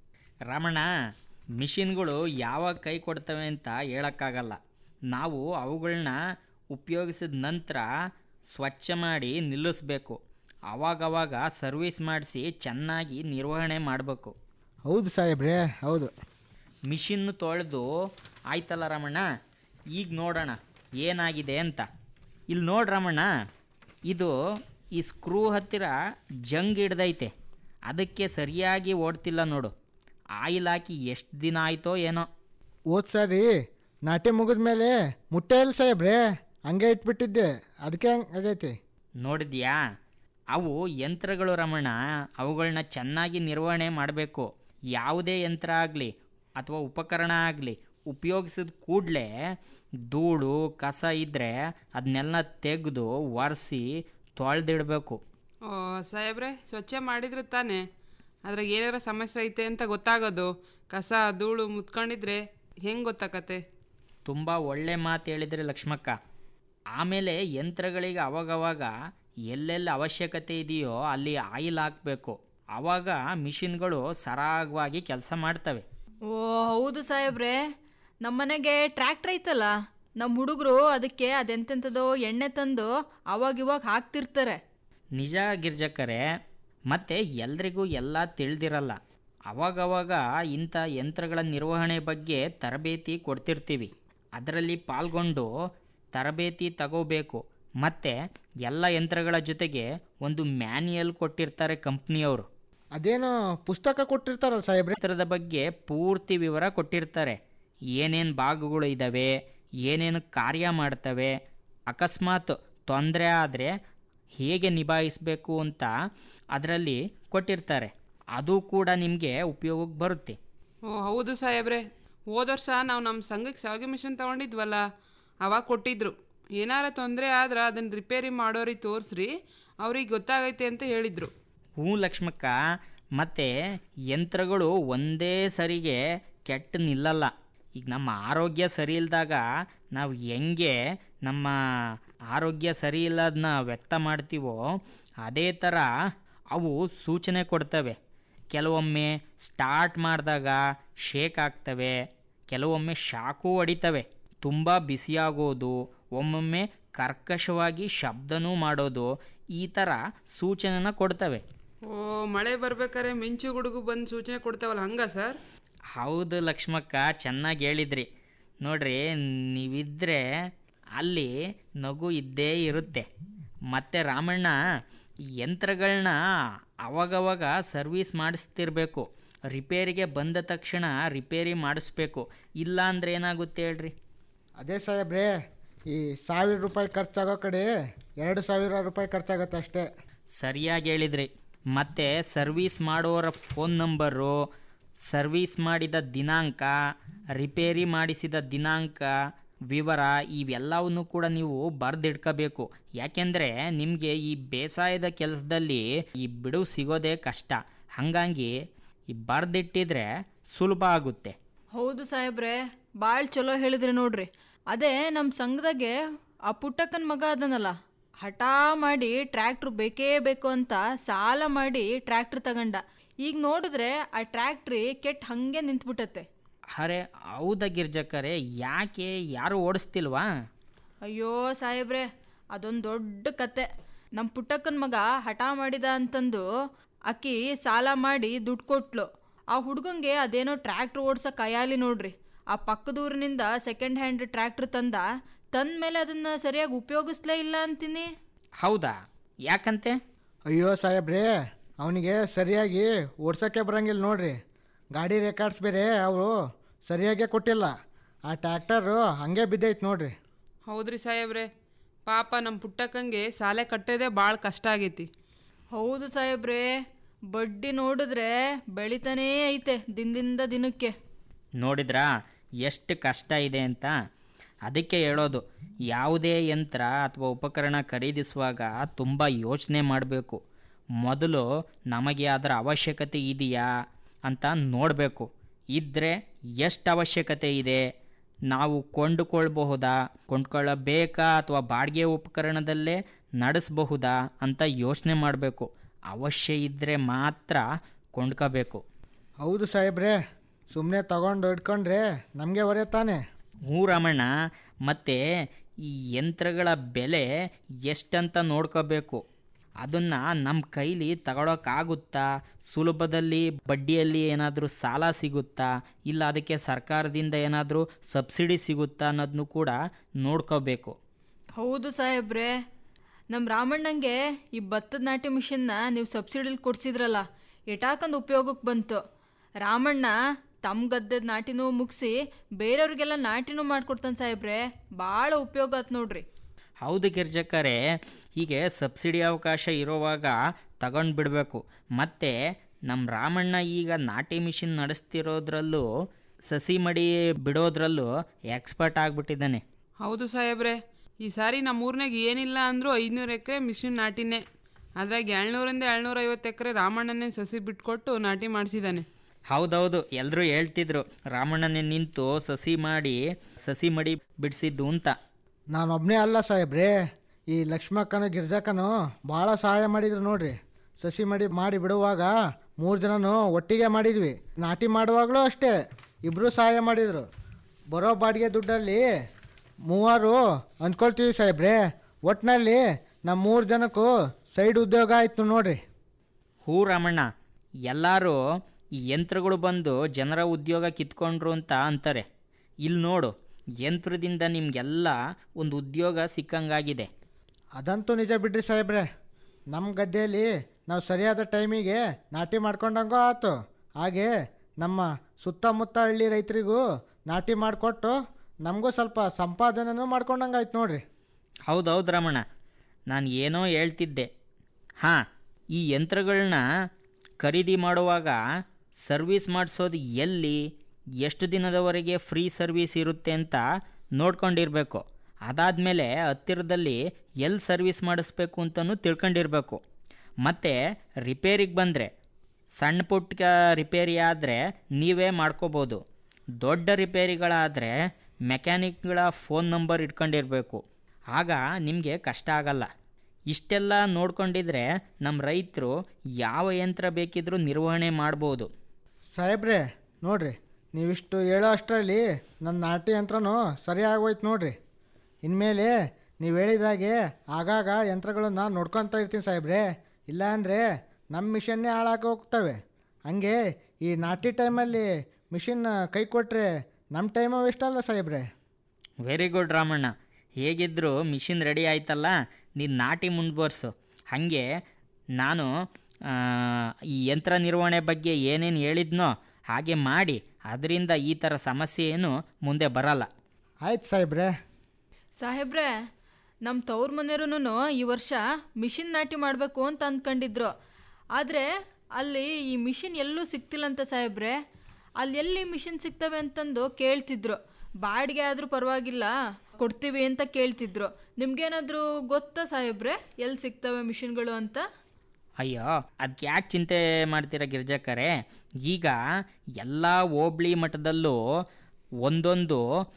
ರಮಣ ಮಿಷಿನ್ಗಳು ಯಾವಾಗ ಕೈ ಕೊಡ್ತವೆ ಅಂತ ಹೇಳೋಕ್ಕಾಗಲ್ಲ ನಾವು ಅವುಗಳನ್ನ ಉಪಯೋಗಿಸಿದ ನಂತರ ಸ್ವಚ್ಛ ಮಾಡಿ ನಿಲ್ಲಿಸ್ಬೇಕು ಆವಾಗವಾಗ ಸರ್ವಿಸ್ ಮಾಡಿಸಿ ಚೆನ್ನಾಗಿ ನಿರ್ವಹಣೆ ಮಾಡಬೇಕು ಹೌದು ಸಾಹೇಬ್ರೆ ಹೌದು ಮಿಷಿನ್ ತೊಳೆದು ಆಯ್ತಲ್ಲ ರಮಣ್ಣ ಈಗ ನೋಡೋಣ ಏನಾಗಿದೆ ಅಂತ ಇಲ್ಲಿ ನೋಡು ರಮಣ್ಣ ಇದು ಈ ಸ್ಕ್ರೂ ಹತ್ತಿರ ಜಂಗ್ ಹಿಡ್ದೈತೆ ಅದಕ್ಕೆ ಸರಿಯಾಗಿ ಓಡ್ತಿಲ್ಲ ನೋಡು ಆಯಿಲ್ ಹಾಕಿ ಎಷ್ಟು ದಿನ ಆಯ್ತೋ ಏನೋ ಓದ್ ಸರಿ ನಾಟಿ ಮುಗಿದ ಮೇಲೆ ಮುಟ್ಟೆ ಇಲ್ಲ ಸಾಹೇಬ್ರೆ ಹಂಗೆ ಇಟ್ಬಿಟ್ಟಿದ್ದೆ ಅದಕ್ಕೆ ಹಂಗೆ ಆಗೈತಿ ನೋಡಿದ್ಯಾ ಅವು ಯಂತ್ರಗಳು ರಮಣ ಅವುಗಳನ್ನ ಚೆನ್ನಾಗಿ ನಿರ್ವಹಣೆ ಮಾಡಬೇಕು ಯಾವುದೇ ಯಂತ್ರ ಆಗಲಿ ಅಥವಾ ಉಪಕರಣ ಆಗಲಿ ಉಪಯೋಗಿಸಿದ ಕೂಡಲೇ ಧೂಳು ಕಸ ಇದ್ದರೆ ಅದನ್ನೆಲ್ಲ ತೆಗೆದು ಒರೆಸಿ ತೊಳೆದಿಡಬೇಕು ಓ ಸಾಹೇಬ್ರೆ ಸ್ವಚ್ಛ ಮಾಡಿದ್ರೆ ತಾನೇ ಅದ್ರಾಗ ಏನಾರ ಸಮಸ್ಯೆ ಐತೆ ಅಂತ ಗೊತ್ತಾಗೋದು ಕಸ ಧೂಳು ಮುತ್ಕೊಂಡಿದ್ರೆ ಹೆಂಗೆ ಗೊತ್ತಾಕತ್ತೆ ತುಂಬ ಒಳ್ಳೆ ಮಾತು ಹೇಳಿದ್ರೆ ಲಕ್ಷ್ಮಕ್ಕ ಆಮೇಲೆ ಯಂತ್ರಗಳಿಗೆ ಅವಾಗವಾಗ ಎಲ್ಲೆಲ್ಲಿ ಅವಶ್ಯಕತೆ ಇದೆಯೋ ಅಲ್ಲಿ ಆಯಿಲ್ ಹಾಕಬೇಕು ಆವಾಗ ಮಿಷಿನ್ಗಳು ಸರಾಗವಾಗಿ ಕೆಲಸ ಮಾಡ್ತವೆ ಓ ಹೌದು ಸಾಹೇಬ್ರೆ ನಮ್ಮನೆಗೆ ಟ್ರ್ಯಾಕ್ಟರ್ ಐತಲ್ಲ ನಮ್ಮ ಹುಡುಗರು ಅದಕ್ಕೆ ಅದೆಂತೆಂಥದೋ ಎಣ್ಣೆ ತಂದು ಅವಾಗ ಇವಾಗ ಹಾಕ್ತಿರ್ತಾರೆ ನಿಜ ಗಿರ್ಜಕ್ಕರೆ ಮತ್ತು ಎಲ್ರಿಗೂ ಎಲ್ಲ ತಿಳಿದಿರಲ್ಲ ಅವಾಗವಾಗ ಇಂಥ ಯಂತ್ರಗಳ ನಿರ್ವಹಣೆ ಬಗ್ಗೆ ತರಬೇತಿ ಕೊಡ್ತಿರ್ತೀವಿ ಅದರಲ್ಲಿ ಪಾಲ್ಗೊಂಡು ತರಬೇತಿ ತಗೋಬೇಕು ಮತ್ತು ಎಲ್ಲ ಯಂತ್ರಗಳ ಜೊತೆಗೆ ಒಂದು ಮ್ಯಾನ್ಯಲ್ ಕೊಟ್ಟಿರ್ತಾರೆ ಕಂಪ್ನಿಯವರು ಅದೇನು ಪುಸ್ತಕ ಕೊಟ್ಟಿರ್ತಾರಲ್ಲ ಸಾಹೇಬ್ರೆ ಯಂತ್ರದ ಬಗ್ಗೆ ಪೂರ್ತಿ ವಿವರ ಕೊಟ್ಟಿರ್ತಾರೆ ಏನೇನು ಭಾಗಗಳು ಇದ್ದಾವೆ ಏನೇನು ಕಾರ್ಯ ಮಾಡ್ತವೆ ಅಕಸ್ಮಾತ್ ತೊಂದರೆ ಆದರೆ ಹೇಗೆ ನಿಭಾಯಿಸಬೇಕು ಅಂತ ಅದರಲ್ಲಿ ಕೊಟ್ಟಿರ್ತಾರೆ ಅದು ಕೂಡ ನಿಮಗೆ ಉಪಯೋಗಕ್ಕೆ ಬರುತ್ತೆ ಓ ಹೌದು ಸಾಹೇಬ್ರೆ ಹೋದ ವರ್ಷ ನಾವು ನಮ್ಮ ಸಂಘಕ್ಕೆ ಸಾವಿಗೆ ಮಿಷನ್ ತಗೊಂಡಿದ್ವಲ್ಲ ಅವಾಗ ಕೊಟ್ಟಿದ್ರು ಏನಾರ ತೊಂದರೆ ಆದ್ರೆ ಅದನ್ನು ರಿಪೇರಿ ಮಾಡೋರಿಗೆ ತೋರಿಸ್ರಿ ಅವ್ರಿಗೆ ಗೊತ್ತಾಗೈತೆ ಅಂತ ಹೇಳಿದ್ರು ಹ್ಞೂ ಲಕ್ಷ್ಮಕ್ಕ ಮತ್ತು ಯಂತ್ರಗಳು ಒಂದೇ ಸರಿಗೆ ಕೆಟ್ಟು ನಿಲ್ಲಲ್ಲ ಈಗ ನಮ್ಮ ಆರೋಗ್ಯ ಸರಿ ಇಲ್ದಾಗ ನಾವು ಹೆಂಗೆ ನಮ್ಮ ಆರೋಗ್ಯ ಸರಿ ಇಲ್ಲದನ್ನ ವ್ಯಕ್ತ ಮಾಡ್ತೀವೋ ಅದೇ ಥರ ಅವು ಸೂಚನೆ ಕೊಡ್ತವೆ ಕೆಲವೊಮ್ಮೆ ಸ್ಟಾರ್ಟ್ ಮಾಡಿದಾಗ ಶೇಕ್ ಆಗ್ತವೆ ಕೆಲವೊಮ್ಮೆ ಶಾಕು ಹೊಡಿತವೆ ತುಂಬ ಬಿಸಿಯಾಗೋದು ಒಮ್ಮೊಮ್ಮೆ ಕರ್ಕಶವಾಗಿ ಶಬ್ದನೂ ಮಾಡೋದು ಈ ಥರ ಸೂಚನೆನ ಕೊಡ್ತವೆ ಓ ಮಳೆ ಬರ್ಬೇಕಾದ್ರೆ ಮಿಂಚು ಗುಡುಗು ಬಂದು ಸೂಚನೆ ಕೊಡ್ತಾವಲ್ಲ ಹಂಗ ಸರ್ ಹೌದು ಲಕ್ಷ್ಮಕ್ಕ ಚೆನ್ನಾಗಿ ಹೇಳಿದ್ರಿ ನೋಡ್ರಿ ನೀವಿದ್ರೆ ಅಲ್ಲಿ ನಗು ಇದ್ದೇ ಇರುತ್ತೆ ಮತ್ತೆ ರಾಮಣ್ಣ ಈ ಯಂತ್ರಗಳನ್ನ ಅವಾಗವಾಗ ಸರ್ವಿಸ್ ಮಾಡಿಸ್ತಿರ್ಬೇಕು ರಿಪೇರಿಗೆ ಬಂದ ತಕ್ಷಣ ರಿಪೇರಿ ಮಾಡಿಸ್ಬೇಕು ಇಲ್ಲ ಅಂದ್ರೆ ಏನಾಗುತ್ತೆ ಹೇಳ್ರಿ ಅದೇ ಸಾಹೇಬ್ರೆ ಈ ಸಾವಿರ ರೂಪಾಯಿ ಖರ್ಚಾಗೋ ಕಡೆ ಎರಡು ಸಾವಿರ ರೂಪಾಯಿ ಖರ್ಚಾಗತ್ತೆ ಅಷ್ಟೇ ಸರಿಯಾಗಿ ಹೇಳಿದ್ರಿ ಮತ್ತೆ ಸರ್ವಿಸ್ ಮಾಡೋರ ಫೋನ್ ನಂಬರು ಸರ್ವಿಸ್ ಮಾಡಿದ ದಿನಾಂಕ ರಿಪೇರಿ ಮಾಡಿಸಿದ ದಿನಾಂಕ ವಿವರ ಇವೆಲ್ಲವನ್ನು ಕೂಡ ನೀವು ಬರೆದಿಡ್ಕೋಬೇಕು ಯಾಕೆಂದರೆ ನಿಮಗೆ ಈ ಬೇಸಾಯದ ಕೆಲಸದಲ್ಲಿ ಈ ಬಿಡುವು ಸಿಗೋದೇ ಕಷ್ಟ ಹಾಗಾಗಿ ಈ ಬರೆದಿಟ್ಟಿದ್ರೆ ಸುಲಭ ಆಗುತ್ತೆ ಹೌದು ಸಾಹೇಬ್ರೆ ಭಾಳ ಚಲೋ ಹೇಳಿದ್ರಿ ನೋಡ್ರಿ ಅದೇ ನಮ್ಮ ಸಂಘದಾಗೆ ಆ ಪುಟ್ಟಕ್ಕನ ಮಗ ಅದನಲ್ಲ ಹಠ ಮಾಡಿ ಟ್ರ್ಯಾಕ್ಟ್ರ್ ಬೇಕೇ ಬೇಕು ಅಂತ ಸಾಲ ಮಾಡಿ ಟ್ರ್ಯಾಕ್ಟ್ರ್ ತಗಂಡ ಈಗ ನೋಡಿದ್ರೆ ಆ ಟ್ರ್ಯಾಕ್ಟ್ರಿ ಕೆಟ್ಟ ಹಂಗೆ ನಿಂತ್ಬಿಟ್ಟತ್ತೆ ಅರೆ ಹೌದಾ ಗಿರ್ಜಕ್ಕರೆ ಯಾಕೆ ಯಾರು ಓಡಿಸ್ತಿಲ್ವಾ ಅಯ್ಯೋ ಸಾಹೇಬ್ರೆ ಅದೊಂದು ದೊಡ್ಡ ಕತೆ ನಮ್ಮ ಪುಟ್ಟಕ್ಕನ ಮಗ ಹಠ ಮಾಡಿದ ಅಂತಂದು ಅಕ್ಕಿ ಸಾಲ ಮಾಡಿ ದುಡ್ಡು ಕೊಟ್ಲು ಆ ಹುಡುಗಂಗೆ ಅದೇನೋ ಟ್ರ್ಯಾಕ್ಟ್ರ್ ಓಡ್ಸಕ್ ಕೈಯಾಲಿ ನೋಡ್ರಿ ಆ ಪಕ್ಕದೂರಿನಿಂದ ಸೆಕೆಂಡ್ ಹ್ಯಾಂಡ್ ಟ್ರ್ಯಾಕ್ಟ್ರ್ ತಂದ ತಂದ ಮೇಲೆ ಅದನ್ನ ಸರಿಯಾಗಿ ಉಪಯೋಗಿಸ್ಲೇ ಇಲ್ಲ ಅಂತೀನಿ ಹೌದಾ ಯಾಕಂತೆ ಅಯ್ಯೋ ಸಾಹೇಬ್ರೆ ಅವನಿಗೆ ಸರಿಯಾಗಿ ಓಡ್ಸೋಕ್ಕೆ ಬರಂಗಿಲ್ಲ ನೋಡ್ರಿ ಗಾಡಿ ರೆಕಾರ್ಡ್ಸ್ ಬೇರೆ ಅವರು ಸರಿಯಾಗೇ ಕೊಟ್ಟಿಲ್ಲ ಆ ಟ್ರ್ಯಾಕ್ಟರು ಹಂಗೆ ಬಿದ್ದೈತೆ ನೋಡ್ರಿ ಹೌದ್ರಿ ಸಾಹೇಬ್ರೆ ಪಾಪ ನಮ್ಮ ಪುಟ್ಟಕ್ಕಂಗೆ ಸಾಲೆ ಕಟ್ಟೋದೇ ಭಾಳ ಕಷ್ಟ ಆಗೈತಿ ಹೌದು ಸಾಹೇಬ್ರೆ ಬಡ್ಡಿ ನೋಡಿದ್ರೆ ಬೆಳಿತಾನೇ ಐತೆ ದಿನದಿಂದ ದಿನಕ್ಕೆ ನೋಡಿದ್ರಾ ಎಷ್ಟು ಕಷ್ಟ ಇದೆ ಅಂತ ಅದಕ್ಕೆ ಹೇಳೋದು ಯಾವುದೇ ಯಂತ್ರ ಅಥವಾ ಉಪಕರಣ ಖರೀದಿಸುವಾಗ ತುಂಬ ಯೋಚನೆ ಮಾಡಬೇಕು ಮೊದಲು ನಮಗೆ ಅದರ ಅವಶ್ಯಕತೆ ಇದೆಯಾ ಅಂತ ನೋಡಬೇಕು ಇದ್ದರೆ ಎಷ್ಟು ಅವಶ್ಯಕತೆ ಇದೆ ನಾವು ಕೊಂಡುಕೊಳ್ಬಹುದಾ ಕೊಂಡ್ಕೊಳ್ಳಬೇಕಾ ಅಥವಾ ಬಾಡಿಗೆ ಉಪಕರಣದಲ್ಲೇ ನಡೆಸಬಹುದಾ ಅಂತ ಯೋಚನೆ ಮಾಡಬೇಕು ಅವಶ್ಯ ಇದ್ದರೆ ಮಾತ್ರ ಕೊಂಡ್ಕೋಬೇಕು ಹೌದು ಸಾಹೇಬ್ರೆ ಸುಮ್ಮನೆ ತಗೊಂಡು ಇಟ್ಕೊಂಡ್ರೆ ನಮಗೆ ಹೊರೆ ತಾನೆ ಹ್ಞೂ ರಾಮಣ್ಣ ಮತ್ತು ಈ ಯಂತ್ರಗಳ ಬೆಲೆ ಎಷ್ಟಂತ ನೋಡ್ಕೋಬೇಕು ಅದನ್ನು ನಮ್ಮ ಕೈಲಿ ತಗೊಳಕ್ಕಾಗುತ್ತಾ ಸುಲಭದಲ್ಲಿ ಬಡ್ಡಿಯಲ್ಲಿ ಏನಾದರೂ ಸಾಲ ಸಿಗುತ್ತಾ ಇಲ್ಲ ಅದಕ್ಕೆ ಸರ್ಕಾರದಿಂದ ಏನಾದರೂ ಸಬ್ಸಿಡಿ ಸಿಗುತ್ತಾ ಅನ್ನೋದನ್ನು ಕೂಡ ನೋಡ್ಕೋಬೇಕು ಹೌದು ಸಾಹೇಬ್ರೆ ನಮ್ಮ ರಾಮಣ್ಣಂಗೆ ಈ ಭತ್ತದ ನಾಟಿ ಮಿಷನ್ನ ನೀವು ಸಬ್ಸಿಡಿಲಿ ಕೊಡ್ಸಿದ್ರಲ್ಲ ಎಟಾಕಂದು ಉಪಯೋಗಕ್ಕೆ ಬಂತು ರಾಮಣ್ಣ ತಮ್ಮ ಗದ್ದೆದ ನಾಟಿನೂ ಮುಗಿಸಿ ಬೇರೆಯವ್ರಿಗೆಲ್ಲ ನಾಟಿನೂ ಮಾಡ್ಕೊಡ್ತಾನೆ ಸಾಹೇಬ್ರೆ ಭಾಳ ಉಪಯೋಗ ಆತ್ ನೋಡ್ರಿ ಹೌದು ಗಿರ್ಜಕ್ಕರೆ ಹೀಗೆ ಸಬ್ಸಿಡಿ ಅವಕಾಶ ಇರೋವಾಗ ತಗೊಂಡು ಬಿಡಬೇಕು ಮತ್ತು ನಮ್ಮ ರಾಮಣ್ಣ ಈಗ ನಾಟಿ ಮಿಷಿನ್ ನಡೆಸ್ತಿರೋದ್ರಲ್ಲೂ ಸಸಿ ಮಡಿ ಬಿಡೋದ್ರಲ್ಲೂ ಎಕ್ಸ್ಪರ್ಟ್ ಆಗಿಬಿಟ್ಟಿದ್ದಾನೆ ಹೌದು ಸಾಹೇಬ್ರೆ ಈ ಸಾರಿ ನಮ್ಮ ಊರ್ನಾಗ ಏನಿಲ್ಲ ಅಂದರೂ ಐದುನೂರು ಎಕರೆ ಮಿಷಿನ್ ನಾಟಿನೇ ಅದ್ರಾಗ ಏಳ್ನೂರಿಂದ ಏಳ್ನೂರ ಐವತ್ತು ಎಕರೆ ರಾಮಣ್ಣನೇ ಸಸಿ ಬಿಟ್ಕೊಟ್ಟು ನಾಟಿ ಮಾಡಿಸಿದ್ದಾನೆ ಹೌದೌದು ಎಲ್ಲರೂ ಹೇಳ್ತಿದ್ರು ರಾಮಣ್ಣನೇ ನಿಂತು ಸಸಿ ಮಾಡಿ ಸಸಿ ಮಡಿ ಬಿಡಿಸಿದ್ದು ಅಂತ ನಾನೊಬ್ಬನೇ ಅಲ್ಲ ಸಾಹೇಬ್ರೆ ಈ ಲಕ್ಷ್ಮಕ್ಕನು ಗಿರ್ಜಕ್ಕನು ಭಾಳ ಸಹಾಯ ಮಾಡಿದ್ರು ನೋಡ್ರಿ ಸಸಿ ಮಡಿ ಮಾಡಿ ಬಿಡುವಾಗ ಮೂರು ಜನನು ಒಟ್ಟಿಗೆ ಮಾಡಿದ್ವಿ ನಾಟಿ ಮಾಡುವಾಗಲೂ ಅಷ್ಟೇ ಇಬ್ಬರು ಸಹಾಯ ಮಾಡಿದರು ಬರೋ ಬಾಡಿಗೆ ದುಡ್ಡಲ್ಲಿ ಮೂವರು ಅಂದ್ಕೊಳ್ತೀವಿ ಸಾಹೇಬ್ರೆ ಒಟ್ಟಿನಲ್ಲಿ ನಮ್ಮ ಮೂರು ಜನಕ್ಕೂ ಸೈಡ್ ಉದ್ಯೋಗ ಆಯಿತು ನೋಡ್ರಿ ಹೂ ರಾಮಣ್ಣ ಎಲ್ಲರೂ ಈ ಯಂತ್ರಗಳು ಬಂದು ಜನರ ಉದ್ಯೋಗ ಕಿತ್ಕೊಂಡ್ರು ಅಂತ ಅಂತಾರೆ ಇಲ್ಲಿ ನೋಡು ಯಂತ್ರದಿಂದ ನಿಮಗೆಲ್ಲ ಒಂದು ಉದ್ಯೋಗ ಸಿಕ್ಕಂಗಾಗಿದೆ ಅದಂತೂ ನಿಜ ಬಿಡ್ರಿ ಸಾಹೇಬ್ರೆ ನಮ್ಮ ಗದ್ದೆಯಲ್ಲಿ ನಾವು ಸರಿಯಾದ ಟೈಮಿಗೆ ನಾಟಿ ಮಾಡ್ಕೊಂಡಂಗೂ ಆಯ್ತು ಹಾಗೆ ನಮ್ಮ ಸುತ್ತಮುತ್ತ ಹಳ್ಳಿ ರೈತರಿಗೂ ನಾಟಿ ಮಾಡಿಕೊಟ್ಟು ನಮಗೂ ಸ್ವಲ್ಪ ಸಂಪಾದನೆನೂ ಮಾಡ್ಕೊಂಡಂಗಾಯ್ತು ನೋಡ್ರಿ ಹೌದೌದು ರಮಣ ನಾನು ಏನೋ ಹೇಳ್ತಿದ್ದೆ ಹಾಂ ಈ ಯಂತ್ರಗಳನ್ನ ಖರೀದಿ ಮಾಡುವಾಗ ಸರ್ವಿಸ್ ಮಾಡಿಸೋದು ಎಲ್ಲಿ ಎಷ್ಟು ದಿನದವರೆಗೆ ಫ್ರೀ ಸರ್ವಿಸ್ ಇರುತ್ತೆ ಅಂತ ನೋಡ್ಕೊಂಡಿರಬೇಕು ಅದಾದಮೇಲೆ ಹತ್ತಿರದಲ್ಲಿ ಎಲ್ಲಿ ಸರ್ವಿಸ್ ಮಾಡಿಸ್ಬೇಕು ಅಂತಲೂ ತಿಳ್ಕೊಂಡಿರಬೇಕು ಮತ್ತು ರಿಪೇರಿಗೆ ಬಂದರೆ ಸಣ್ಣ ಪುಟ್ಟ ರಿಪೇರಿ ಆದರೆ ನೀವೇ ಮಾಡ್ಕೋಬೋದು ದೊಡ್ಡ ರಿಪೇರಿಗಳಾದರೆ ಮೆಕ್ಯಾನಿಕ್ಗಳ ಫೋನ್ ನಂಬರ್ ಇಟ್ಕೊಂಡಿರಬೇಕು ಆಗ ನಿಮಗೆ ಕಷ್ಟ ಆಗಲ್ಲ ಇಷ್ಟೆಲ್ಲ ನೋಡ್ಕೊಂಡಿದ್ರೆ ನಮ್ಮ ರೈತರು ಯಾವ ಯಂತ್ರ ಬೇಕಿದ್ರೂ ನಿರ್ವಹಣೆ ಮಾಡ್ಬೋದು ಸಾಹೇಬ್ರೆ ನೋಡ್ರಿ ನೀವಿಷ್ಟು ಹೇಳೋ ಅಷ್ಟರಲ್ಲಿ ನನ್ನ ನಾಟಿ ಯಂತ್ರನೂ ಸರಿ ಆಗೋಯ್ತು ನೋಡ್ರಿ ಇನ್ಮೇಲೆ ನೀವು ಹೇಳಿದಾಗೆ ಆಗಾಗ ಯಂತ್ರಗಳನ್ನು ನೋಡ್ಕೊತಾ ಇರ್ತೀನಿ ಸಾಹೇಬ್ರೆ ಇಲ್ಲಾಂದರೆ ನಮ್ಮ ಮಿಷನ್ನೇ ಹಾಳಾಗಿ ಹೋಗ್ತವೆ ಹಂಗೆ ಈ ನಾಟಿ ಟೈಮಲ್ಲಿ ಮಿಷಿನ್ ಕೈ ಕೊಟ್ಟರೆ ನಮ್ಮ ಟೈಮು ವೇಸ್ಟ್ ಅಲ್ಲ ಸಾಹೇಬ್ರೆ ವೆರಿ ಗುಡ್ ರಾಮಣ್ಣ ಹೇಗಿದ್ದರೂ ಮಿಷಿನ್ ರೆಡಿ ಆಯ್ತಲ್ಲ ನೀನು ನಾಟಿ ಮುಂದುವರ್ಸು ಹಾಗೆ ನಾನು ಆ, ಈ ಯಂತ್ರ ನಿರ್ವಹಣೆ ಬಗ್ಗೆ ಏನೇನು ಹೇಳಿದ್ನೋ ಹಾಗೆ ಮಾಡಿ ಅದರಿಂದ ಈ ಥರ ಸಮಸ್ಯೆ ಏನು ಮುಂದೆ ಬರಲ್ಲ ಆಯ್ತು ಸಾಹೇಬ್ರೆ ಸಾಹೇಬ್ರೆ ನಮ್ಮ ತವ್ರ ಮನೆಯವ್ರೂ ಈ ವರ್ಷ ಮಿಷಿನ್ ನಾಟಿ ಮಾಡಬೇಕು ಅಂತ ಅಂದ್ಕೊಂಡಿದ್ರು ಆದರೆ ಅಲ್ಲಿ ಈ ಮಿಷಿನ್ ಎಲ್ಲೂ ಸಿಗ್ತಿಲ್ಲಂತ ಸಾಹೇಬ್ರೆ ಅಲ್ಲಿ ಎಲ್ಲಿ ಮಿಷಿನ್ ಸಿಗ್ತವೆ ಅಂತಂದು ಕೇಳ್ತಿದ್ರು ಬಾಡಿಗೆ ಆದರೂ ಪರವಾಗಿಲ್ಲ ಕೊಡ್ತೀವಿ ಅಂತ ಕೇಳ್ತಿದ್ರು ನಿಮ್ಗೇನಾದರೂ ಗೊತ್ತಾ ಸಾಹೇಬ್ರೆ ಎಲ್ಲಿ ಸಿಗ್ತವೆ ಮಿಷಿನ್ಗಳು ಅಂತ ಅಯ್ಯೋ ಅದಕ್ಕೆ ಯಾಕೆ ಚಿಂತೆ ಮಾಡ್ತೀರಾ ಗಿರ್ಜಕ್ಕರೆ ಈಗ ಎಲ್ಲ ಹೋಬಳಿ ಮಟ್ಟದಲ್ಲೂ ಒಂದೊಂದು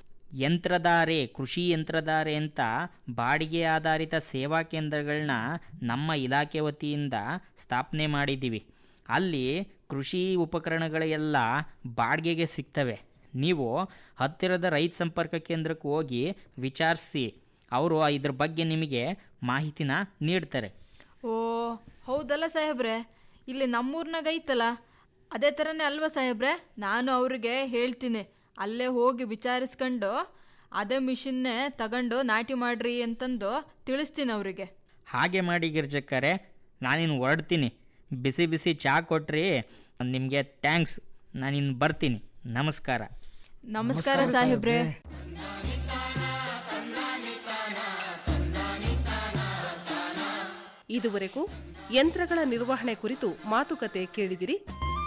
ಯಂತ್ರಧಾರೆ ಕೃಷಿ ಯಂತ್ರಧಾರೆ ಅಂತ ಬಾಡಿಗೆ ಆಧಾರಿತ ಸೇವಾ ಕೇಂದ್ರಗಳನ್ನ ನಮ್ಮ ಇಲಾಖೆ ವತಿಯಿಂದ ಸ್ಥಾಪನೆ ಮಾಡಿದ್ದೀವಿ ಅಲ್ಲಿ ಕೃಷಿ ಉಪಕರಣಗಳೆಲ್ಲ ಬಾಡಿಗೆಗೆ ಸಿಗ್ತವೆ ನೀವು ಹತ್ತಿರದ ರೈತ ಸಂಪರ್ಕ ಕೇಂದ್ರಕ್ಕೆ ಹೋಗಿ ವಿಚಾರಿಸಿ ಅವರು ಇದ್ರ ಬಗ್ಗೆ ನಿಮಗೆ ಮಾಹಿತಿನ ನೀಡ್ತಾರೆ ಓ ಹೌದಲ್ಲ ಸಾಹೇಬ್ರೆ ಇಲ್ಲಿ ನಮ್ಮೂರ್ನಾಗ ಐತಲ್ಲ ಅದೇ ಥರನೇ ಅಲ್ವಾ ಸಾಹೇಬ್ರೆ ನಾನು ಅವ್ರಿಗೆ ಹೇಳ್ತೀನಿ ಅಲ್ಲೇ ಹೋಗಿ ವಿಚಾರಿಸ್ಕೊಂಡು ಅದೇ ಮಿಷಿನ್ನೇ ತಗೊಂಡು ನಾಟಿ ಮಾಡ್ರಿ ಅಂತಂದು ತಿಳಿಸ್ತೀನಿ ಅವರಿಗೆ ಹಾಗೆ ಮಾಡಿ ಗಿರ್ಜಕ್ಕರೆ ನಾನಿನ್ನು ಹೊರಡ್ತೀನಿ ಬಿಸಿ ಬಿಸಿ ಚಹಾ ಕೊಟ್ರಿ ನಿಮಗೆ ಥ್ಯಾಂಕ್ಸ್ ನಾನಿನ್ನು ಬರ್ತೀನಿ ನಮಸ್ಕಾರ ನಮಸ್ಕಾರ ಸಾಹೇಬ್ರೆ ಇದುವರೆಗೂ ಯಂತ್ರಗಳ ನಿರ್ವಹಣೆ ಕುರಿತು ಮಾತುಕತೆ ಕೇಳಿದಿರಿ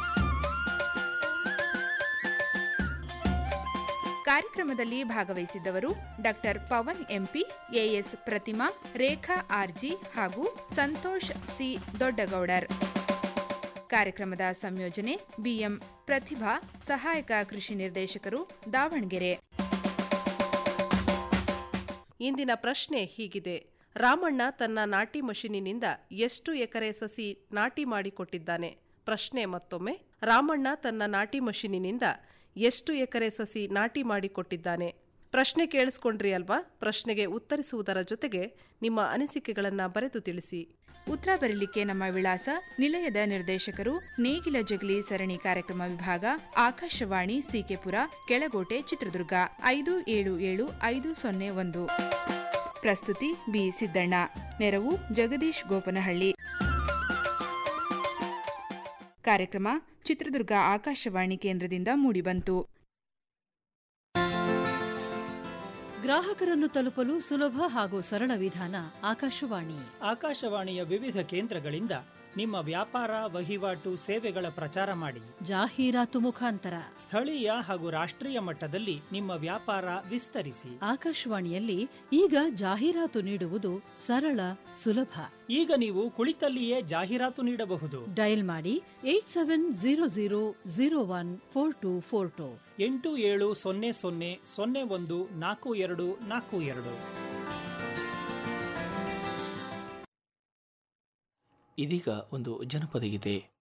ಕಾರ್ಯಕ್ರಮದಲ್ಲಿ ಭಾಗವಹಿಸಿದ್ದವರು doctor Pavan MP AS Pratima Rekha RG ಹಾಗೂ ಸಂತೋಷ್ ಸಿ ದೊಡ್ಡಗೌಡರ್ ಕಾರ್ಯಕ್ರಮದ ಸಂಯೋಜನೆ ಬಿಎಂ ಪ್ರತಿಭಾ ಸಹಾಯಕ ಕೃಷಿ ನಿರ್ದೇಶಕರು ದಾವಣಗೆರೆ ಇಂದಿನ ಪ್ರಶ್ನೆ ಹೀಗಿದೆ ರಾಮಣ್ಣ ತನ್ನ ನಾಟಿ ಮಷೀನಿನಿಂದ ಎಷ್ಟು ಎಕರೆ ಸಸಿ ನಾಟಿ ಮಾಡಿಕೊಟ್ಟಿದ್ದಾನೆ ಪ್ರಶ್ನೆ ಮತ್ತೊಮ್ಮೆ ರಾಮಣ್ಣ ತನ್ನ ನಾಟಿ ಮಷೀನಿನಿಂದ ಎಷ್ಟು ಎಕರೆ ಸಸಿ ನಾಟಿ ಮಾಡಿಕೊಟ್ಟಿದ್ದಾನೆ ಪ್ರಶ್ನೆ ಕೇಳಿಸ್ಕೊಂಡ್ರಿ ಅಲ್ವಾ ಪ್ರಶ್ನೆಗೆ ಉತ್ತರಿಸುವುದರ ಜೊತೆಗೆ ನಿಮ್ಮ ಅನಿಸಿಕೆಗಳನ್ನ ಬರೆದು ತಿಳಿಸಿ ಉತ್ತರ ಬರಲಿಕ್ಕೆ ನಮ್ಮ ವಿಳಾಸ ನಿಲಯದ ನಿರ್ದೇಶಕರು ನೇಗಿಲ ಜಗಲಿ ಸರಣಿ ಕಾರ್ಯಕ್ರಮ ವಿಭಾಗ ಆಕಾಶವಾಣಿ ಸಿಕೆಪುರ ಕೆಳಗೋಟೆ ಚಿತ್ರದುರ್ಗ ಐದು ಏಳು ಏಳು ಐದು ಸೊನ್ನೆ ಒಂದು ಪ್ರಸ್ತುತಿ ಬಿ ಸಿದ್ದಣ್ಣ ನೆರವು ಜಗದೀಶ್ ಗೋಪನಹಳ್ಳಿ ಕಾರ್ಯಕ್ರಮ ಚಿತ್ರದುರ್ಗ ಆಕಾಶವಾಣಿ ಕೇಂದ್ರದಿಂದ ಮೂಡಿಬಂತು ಗ್ರಾಹಕರನ್ನು ತಲುಪಲು ಸುಲಭ ಹಾಗೂ ಸರಳ ವಿಧಾನ ಆಕಾಶವಾಣಿ ಆಕಾಶವಾಣಿಯ ವಿವಿಧ ಕೇಂದ್ರಗಳಿಂದ ನಿಮ್ಮ ವ್ಯಾಪಾರ ವಹಿವಾಟು ಸೇವೆಗಳ ಪ್ರಚಾರ ಮಾಡಿ ಜಾಹೀರಾತು ಮುಖಾಂತರ ಸ್ಥಳೀಯ ಹಾಗೂ ರಾಷ್ಟ್ರೀಯ ಮಟ್ಟದಲ್ಲಿ ನಿಮ್ಮ ವ್ಯಾಪಾರ ವಿಸ್ತರಿಸಿ ಆಕಾಶವಾಣಿಯಲ್ಲಿ ಈಗ ಜಾಹೀರಾತು ನೀಡುವುದು ಸರಳ ಸುಲಭ ಈಗ ನೀವು ಕುಳಿತಲ್ಲಿಯೇ ಜಾಹೀರಾತು ನೀಡಬಹುದು ಡಯಲ್ ಮಾಡಿ eight seven zero zero zero one four two four two ಎಂಟು ಏಳು ಸೊನ್ನೆ ಸೊನ್ನೆ ಸೊನ್ನೆ ಒಂದು ನಾಲ್ಕು ಎರಡು ನಾಲ್ಕು ಎರಡು ಇದೀಗ ಒಂದು ಜನಪದ ಗೀತೆ